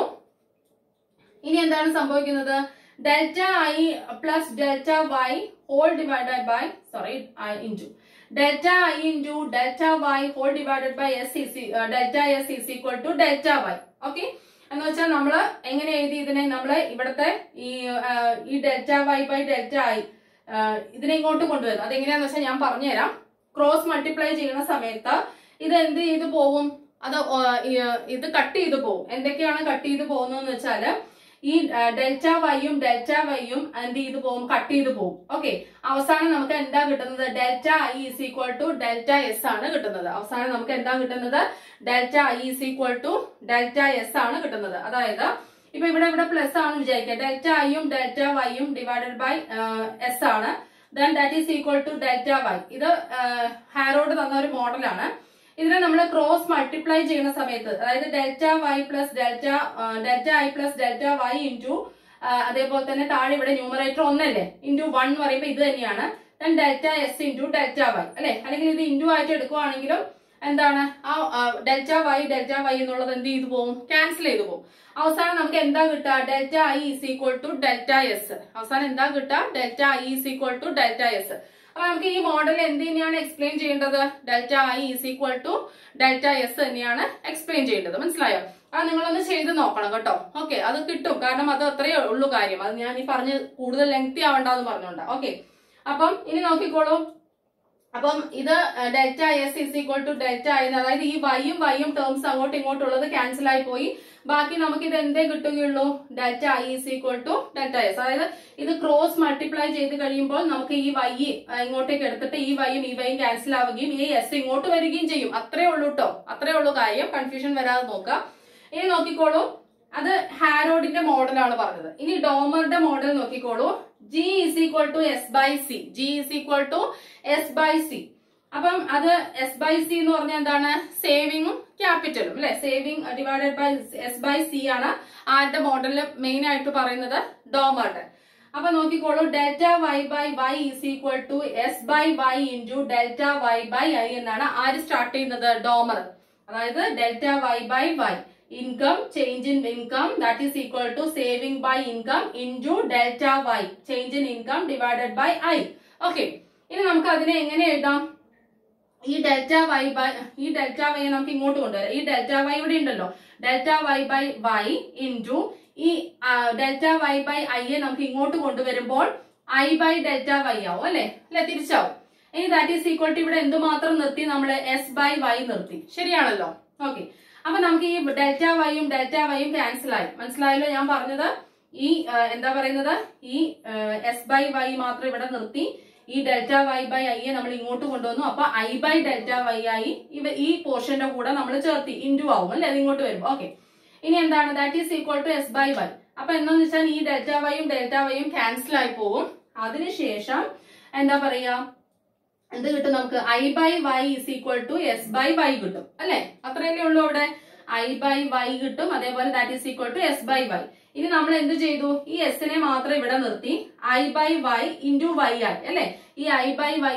ഇനി എന്താണ് സംഭവിക്കുന്നത് delta I plus delta Y whole divided by sorry into delta I into delta Y whole divided by S is delta S is equal to delta Y okay എന്ന് വെച്ചാൽ നമ്മൾ എങ്ങനെ എഴുതി ഇതിനെ നമ്മൾ ഇവിടുത്തെ ഈ ആ, ഈ delta Y by delta I ഇതിനെ ഇങ്ങോട്ട് കൊണ്ടുവരും അതെങ്ങനെയാന്ന് വെച്ചാൽ ഞാൻ പറഞ്ഞുതരാം ക്രോസ് മൾട്ടിപ്ലൈ ചെയ്യുന്ന സമയത്ത് ഇത് എന്ത് ചെയ്ത് പോവും അത് ഓ, ഈ, ഇത് കട്ട് ചെയ്ത് പോവും എന്തൊക്കെയാണ് കട്ട് ചെയ്ത് പോകുന്നതെന്ന് വെച്ചാല് ഈ ഡെൽറ്റ വൈയും ഡെൽറ്റ വൈയും എന്ത് ചെയ്ത് പോകും കട്ട് ചെയ്ത് പോകും ഓക്കെ അവസാനം നമുക്ക് എന്താ കിട്ടുന്നത് delta I is equal to delta S ആണ് കിട്ടുന്നത് അവസാനം നമുക്ക് എന്താ കിട്ടുന്നത് delta I is equal to delta S ആണ് കിട്ടുന്നത് അതായത് ഇപ്പൊ ഇവിടെ ഇവിടെ പ്ലസ് ആണ് വിചാരിക്കുക ഡെൽറ്റ ഐയും ഡെൽറ്റ വൈയും ഡിവൈഡഡ് ബൈ എസ് ആണ് then that is equal to delta Y ഇത് ഹാരോഡ് തന്ന ഒരു മോഡലാണ് ഇതിനെ നമ്മൾ ക്രോസ് മൾട്ടിപ്ലൈ ചെയ്യുന്ന സമയത്ത് അതായത് delta Y plus delta delta I plus delta Y into അതേപോലെ തന്നെ താഴെ ഇവിടെ ന്യൂമറേറ്റർ ഒന്നല്ലേ ഇൻറ്റു വൺ എന്ന് പറയുമ്പോൾ ഇത് തന്നെയാണ് then delta S into delta Y അല്ലെ അല്ലെങ്കിൽ ഇത് ഇൻറ്റു ആയിട്ട് എടുക്കുവാണെങ്കിലും എന്താണ് ആ ഡെൽറ്റ വൈ ഡെൽറ്റ വൈ എന്നുള്ളത് എന്ത് ചെയ്തു പോകും ക്യാൻസൽ ചെയ്തു പോകും അവസാനം നമുക്ക് എന്താ കിട്ടുക delta I is equal to delta S അവസാനം എന്താ കിട്ടുക delta I is equal to delta S അപ്പൊ നമുക്ക് ഈ മോഡൽ എന്ത് തന്നെയാണ് എക്സ്പ്ലെയിൻ ചെയ്യേണ്ടത് delta I is equal to delta S തന്നെയാണ് എക്സ്പ്ലെയിൻ ചെയ്യേണ്ടത് മനസ്സിലായോ അത് നിങ്ങളൊന്ന് ചെയ്ത് നോക്കണം കേട്ടോ ഓക്കെ അത് കിട്ടും കാരണം അത് അത്രയേ ഉള്ളൂ കാര്യം അത് ഞാൻ ഈ പറഞ്ഞ് കൂടുതൽ ലെങ്തി ആവണ്ടെന്ന് പറഞ്ഞോണ്ടാ ഓക്കെ അപ്പം ഇനി നോക്കിക്കോളൂ അപ്പം ഇത് delta S is equal to delta I അതായത് ഈ വൈയും വൈയും ടേംസ് അങ്ങോട്ടും ഇങ്ങോട്ടും ഉള്ളത് ക്യാൻസൽ ആയി പോയി ബാക്കി നമുക്ക് ഇത് എന്തേ കിട്ടുകയുള്ളൂ delta I is equal to delta S അതായത് ഇത് ക്രോസ് മൾട്ടിപ്ലൈ ചെയ്ത് കഴിയുമ്പോൾ നമുക്ക് ഈ വൈ ഇങ്ങോട്ടേക്ക് എടുത്തിട്ട് ഈ വൈയും ഈ വൈയും ക്യാൻസൽ ആവുകയും ഈ എസ് ഇങ്ങോട്ട് വരികയും ചെയ്യും അത്രേ ഉള്ളൂ കേട്ടോ അത്രേ ഉള്ളൂ കാര്യം കൺഫ്യൂഷൻ വരാതെ നോക്കുക ഇനി നോക്കിക്കോളൂ അത് ഹാരോഡിന്റെ മോഡലാണ് പറഞ്ഞത് ഇനി ഡോമറുടെ മോഡൽ നോക്കിക്കോളൂ G is equal to S by C G is equal to S by C അപ്പം അത് എസ് ബൈ സി എന്ന് പറഞ്ഞാൽ എന്താണ് സേവിങ്ങും ക്യാപിറ്റലും അല്ലെ saving divided by S by C ആണ് ആരുടെ മോഡലിൽ മെയിൻ ആയിട്ട് പറയുന്നത് ഡോമറുടെ അപ്പൊ നോക്കിക്കോളൂ delta Y by Y is equal to S by Y into delta Y by I എന്നാണ് ആര് സ്റ്റാർട്ട് ചെയ്യുന്നത് ഡോമർ അതായത് delta Y by Y income change in income that is equal to saving by income into delta Y change in income divided by I okay ഇനി നമുക്ക് അതിനെ എങ്ങനെ എഴുതാം ഈ ഡെൽറ്റ വൈ ബൈ ഈ ഡെൽറ്റ വൈ നമുക്ക് ഇങ്ങോട്ട് കൊണ്ടുവരാം ഈ ഡെൽറ്റ വൈ ഇവിടെ ഉണ്ടല്ലോ delta Y by Y into ഈ ഡെൽറ്റ വൈ ബൈ ഐയെ നമുക്ക് ഇങ്ങോട്ട് കൊണ്ടുവരുമ്പോൾ ഐ ബൈ ഡെൽറ്റ വൈ ആവും അല്ലെ അല്ലെ തിരിച്ചാവും ഇനി ദാറ്റ് ഈസ് ഈക്വൽ ടു ഇവിടെ എന്തുമാത്രം നിർത്തി നമ്മൾ എസ് ബൈ വൈ നിർത്തി ശരിയാണല്ലോ ഓക്കെ അപ്പൊ നമുക്ക് ഈ ഡെൽറ്റ വൈയും ഡെൽറ്റ വൈയും ക്യാൻസൽ ആയി മനസ്സിലായല്ലോ ഞാൻ പറഞ്ഞത് ഈ ആ, എന്താ പറയുന്നത് ഈ എസ് ബൈ വൈ മാത്രം ഇവിടെ നിർത്തി ഈ ഡെൽറ്റ വൈ ബൈ ഐയെ നമ്മൾ ഇങ്ങോട്ട് കൊണ്ടുവന്നു അപ്പൊ ഐ ബൈ ഡെൽറ്റ വൈ ആയി ഇവ ഈ പോർഷന്റെ കൂടെ നമ്മൾ ചേർത്തി ഇൻറ്റു ആവും അല്ലെ അത് ഇങ്ങോട്ട് വരും ഓക്കെ ഇനി എന്താണ് that is equal to S by Y അപ്പൊ എന്താന്ന് വെച്ചാൽ ഈ ഡെൽറ്റ വൈയും ഡെൽറ്റ വൈയും ക്യാൻസൽ ആയി പോകും അതിനുശേഷം എന്താ പറയാ എന്ത് കിട്ടും നമുക്ക് I by Y is equal to S by Y കിട്ടും അല്ലെ അത്രയല്ലേ ഉള്ളൂ അവിടെ ഐ ബൈ വൈ കിട്ടും അതേപോലെ that is equal to S by Y ഇനി നമ്മൾ എന്ത് ചെയ്തു ഈ എസിനെ മാത്രം ഇവിടെ നിർത്തി I by Y into Y ആയി അല്ലെ ഈ ഐ ബൈ വൈയെ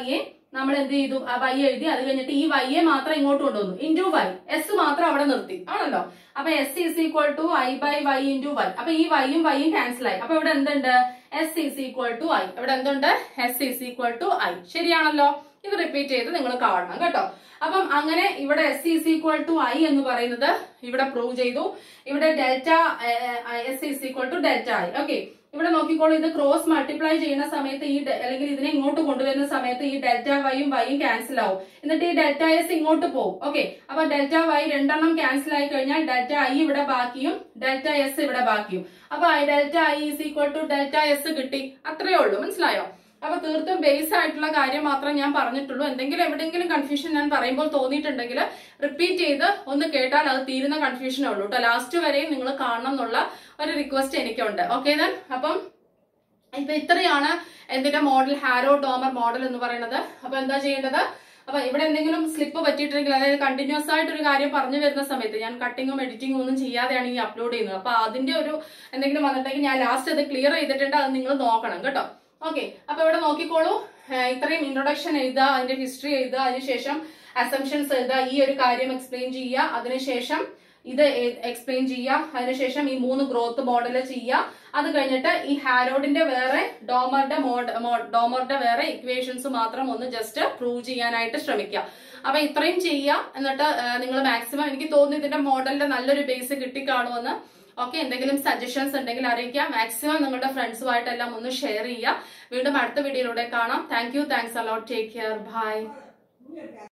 നമ്മൾ എന്ത് ചെയ്തു ആ വൈ എഴുതി അത് കഴിഞ്ഞിട്ട് ഈ വൈയെ മാത്രം ഇങ്ങോട്ട് കൊണ്ടുവന്നു ഇൻറ്റു വൈ എസ് മാത്രം അവിടെ നിർത്തി ആണല്ലോ അപ്പൊ S is equal to I by Y into Y അപ്പൊ ഈ വൈയും വൈയും ക്യാൻസൽ ആയി അപ്പൊ ഇവിടെ എന്തുണ്ട് S is equal to I ഇവിടെ എന്തുണ്ട് S is equal to I ശരിയാണല്ലോ ഇത് റിപ്പീറ്റ് ചെയ്ത് നിങ്ങൾ കാണണം കേട്ടോ അപ്പം അങ്ങനെ ഇവിടെ S is equal to I എന്ന് പറയുന്നത് ഇവിടെ പ്രൂവ് ചെയ്തു ഇവിടെ delta S is equal to delta I okay ഇവിടെ നോക്കിക്കോളൂ ഇത് ക്രോസ് മൾട്ടിപ്ലൈ ചെയ്യുന്ന സമയത്ത് ഈ ഡെ- അല്ലെങ്കിൽ ഇതിനെ ഇങ്ങോട്ട് കൊണ്ടുവരുന്ന സമയത്ത് ഈ ഡെൽറ്റ വൈയും വൈയും ക്യാൻസൽ ആവും എന്നിട്ട് ഈ ഡെൽറ്റ എസ് ഇങ്ങോട്ട് പോകും ഓക്കെ അപ്പൊ ഡെൽറ്റ വൈ രണ്ടെണ്ണം ക്യാൻസൽ ആയി കഴിഞ്ഞാൽ ഡെൽറ്റ ഐ ഇവിടെ ബാക്കിയും ഡെൽറ്റ എസ് ഇവിടെ ബാക്കിയും അപ്പൊ delta I is equal to delta S കിട്ടി അത്രേ ഉള്ളൂ മനസ്സിലായോ അപ്പൊ തീർത്തും ബേസ് ആയിട്ടുള്ള കാര്യം മാത്രമേ ഞാൻ പറഞ്ഞിട്ടുള്ളൂ എന്തെങ്കിലും എവിടെയെങ്കിലും കൺഫ്യൂഷൻ ഞാൻ പറയുമ്പോൾ തോന്നിയിട്ടുണ്ടെങ്കിൽ റിപ്പീറ്റ് ചെയ്ത് ഒന്ന് കേട്ടാൽ അത് തീരുന്ന കൺഫ്യൂഷനേ ഉള്ളൂ കേട്ടോ ലാസ്റ്റ് വരെയും നിങ്ങൾ കാണണം എന്നുള്ള ഒരു റിക്വസ്റ്റ് എനിക്കുണ്ട് ഓക്കെ ദൻ അപ്പം ഇപ്പൊ ഇത്രയാണ് എന്തിന്റെ മോഡൽ ഹാരോ ഡോമർ മോഡൽ എന്ന് പറയുന്നത് അപ്പൊ എന്താ ചെയ്യേണ്ടത് അപ്പൊ ഇവിടെ എന്തെങ്കിലും സ്ലിപ്പ് പറ്റിയിട്ടുണ്ടെങ്കിൽ അതായത് കണ്ടിന്യൂസ് ആയിട്ട് ഒരു കാര്യം പറഞ്ഞു വരുന്ന സമയത്ത് ഞാൻ കട്ടിങ്ങും എഡിറ്റിംഗും ഒന്നും ചെയ്യാതെയാണ് ഈ അപ്ലോഡ് ചെയ്യുന്നത് അപ്പൊ അതിന്റെ ഒരു എന്തെങ്കിലും വന്നിട്ടുണ്ടെങ്കിൽ ഞാൻ ലാസ്റ്റ് അത് ക്ലിയർ ചെയ്തിട്ടുണ്ട് അത് നിങ്ങൾ നോക്കണം കേട്ടോ ഓക്കെ അപ്പൊ ഇവിടെ നോക്കിക്കോളൂ ഏഹ് ഇത്രയും ഇൻട്രൊഡക്ഷൻ എഴുതുക അതിന്റെ ഹിസ്റ്ററി എഴുതുക അതിനുശേഷം അസംഷൻസ് എഴുതുക ഈ ഒരു കാര്യം എക്സ്പ്ലെയിൻ ചെയ്യുക അതിനുശേഷം ഇത് എക്സ്പ്ലെയിൻ ചെയ്യുക അതിനുശേഷം ഈ മൂന്ന് ഗ്രോത്ത് മോഡൽ ചെയ്യുക അത് കഴിഞ്ഞിട്ട് ഈ ഹാരോഡിന്റെ വേറെ ഡോമറുടെ മോഡ് ഡോമറുടെ വേറെ ഇക്വേഷൻസ് മാത്രം ഒന്ന് ജസ്റ്റ് പ്രൂവ് ചെയ്യാനായിട്ട് ശ്രമിക്കുക അപ്പൊ ഇത്രയും ചെയ്യുക എന്നിട്ട് നിങ്ങൾ മാക്സിമം എനിക്ക് തോന്നുന്നു ഇതിന്റെ മോഡലിന്റെ നല്ലൊരു ബേസ് കിട്ടിക്കാണുമെന്ന് ഓക്കെ എന്തെങ്കിലും സജഷൻസ് ഉണ്ടെങ്കിൽ അറിയിക്കുക മാക്സിമം നിങ്ങളുടെ ഫ്രണ്ട്സുമായിട്ടെല്ലാം ഒന്ന് ഷെയർ ചെയ്യുക വീണ്ടും അടുത്ത വീഡിയോയിലൂടെ കാണാം thank you thanks a lot take care by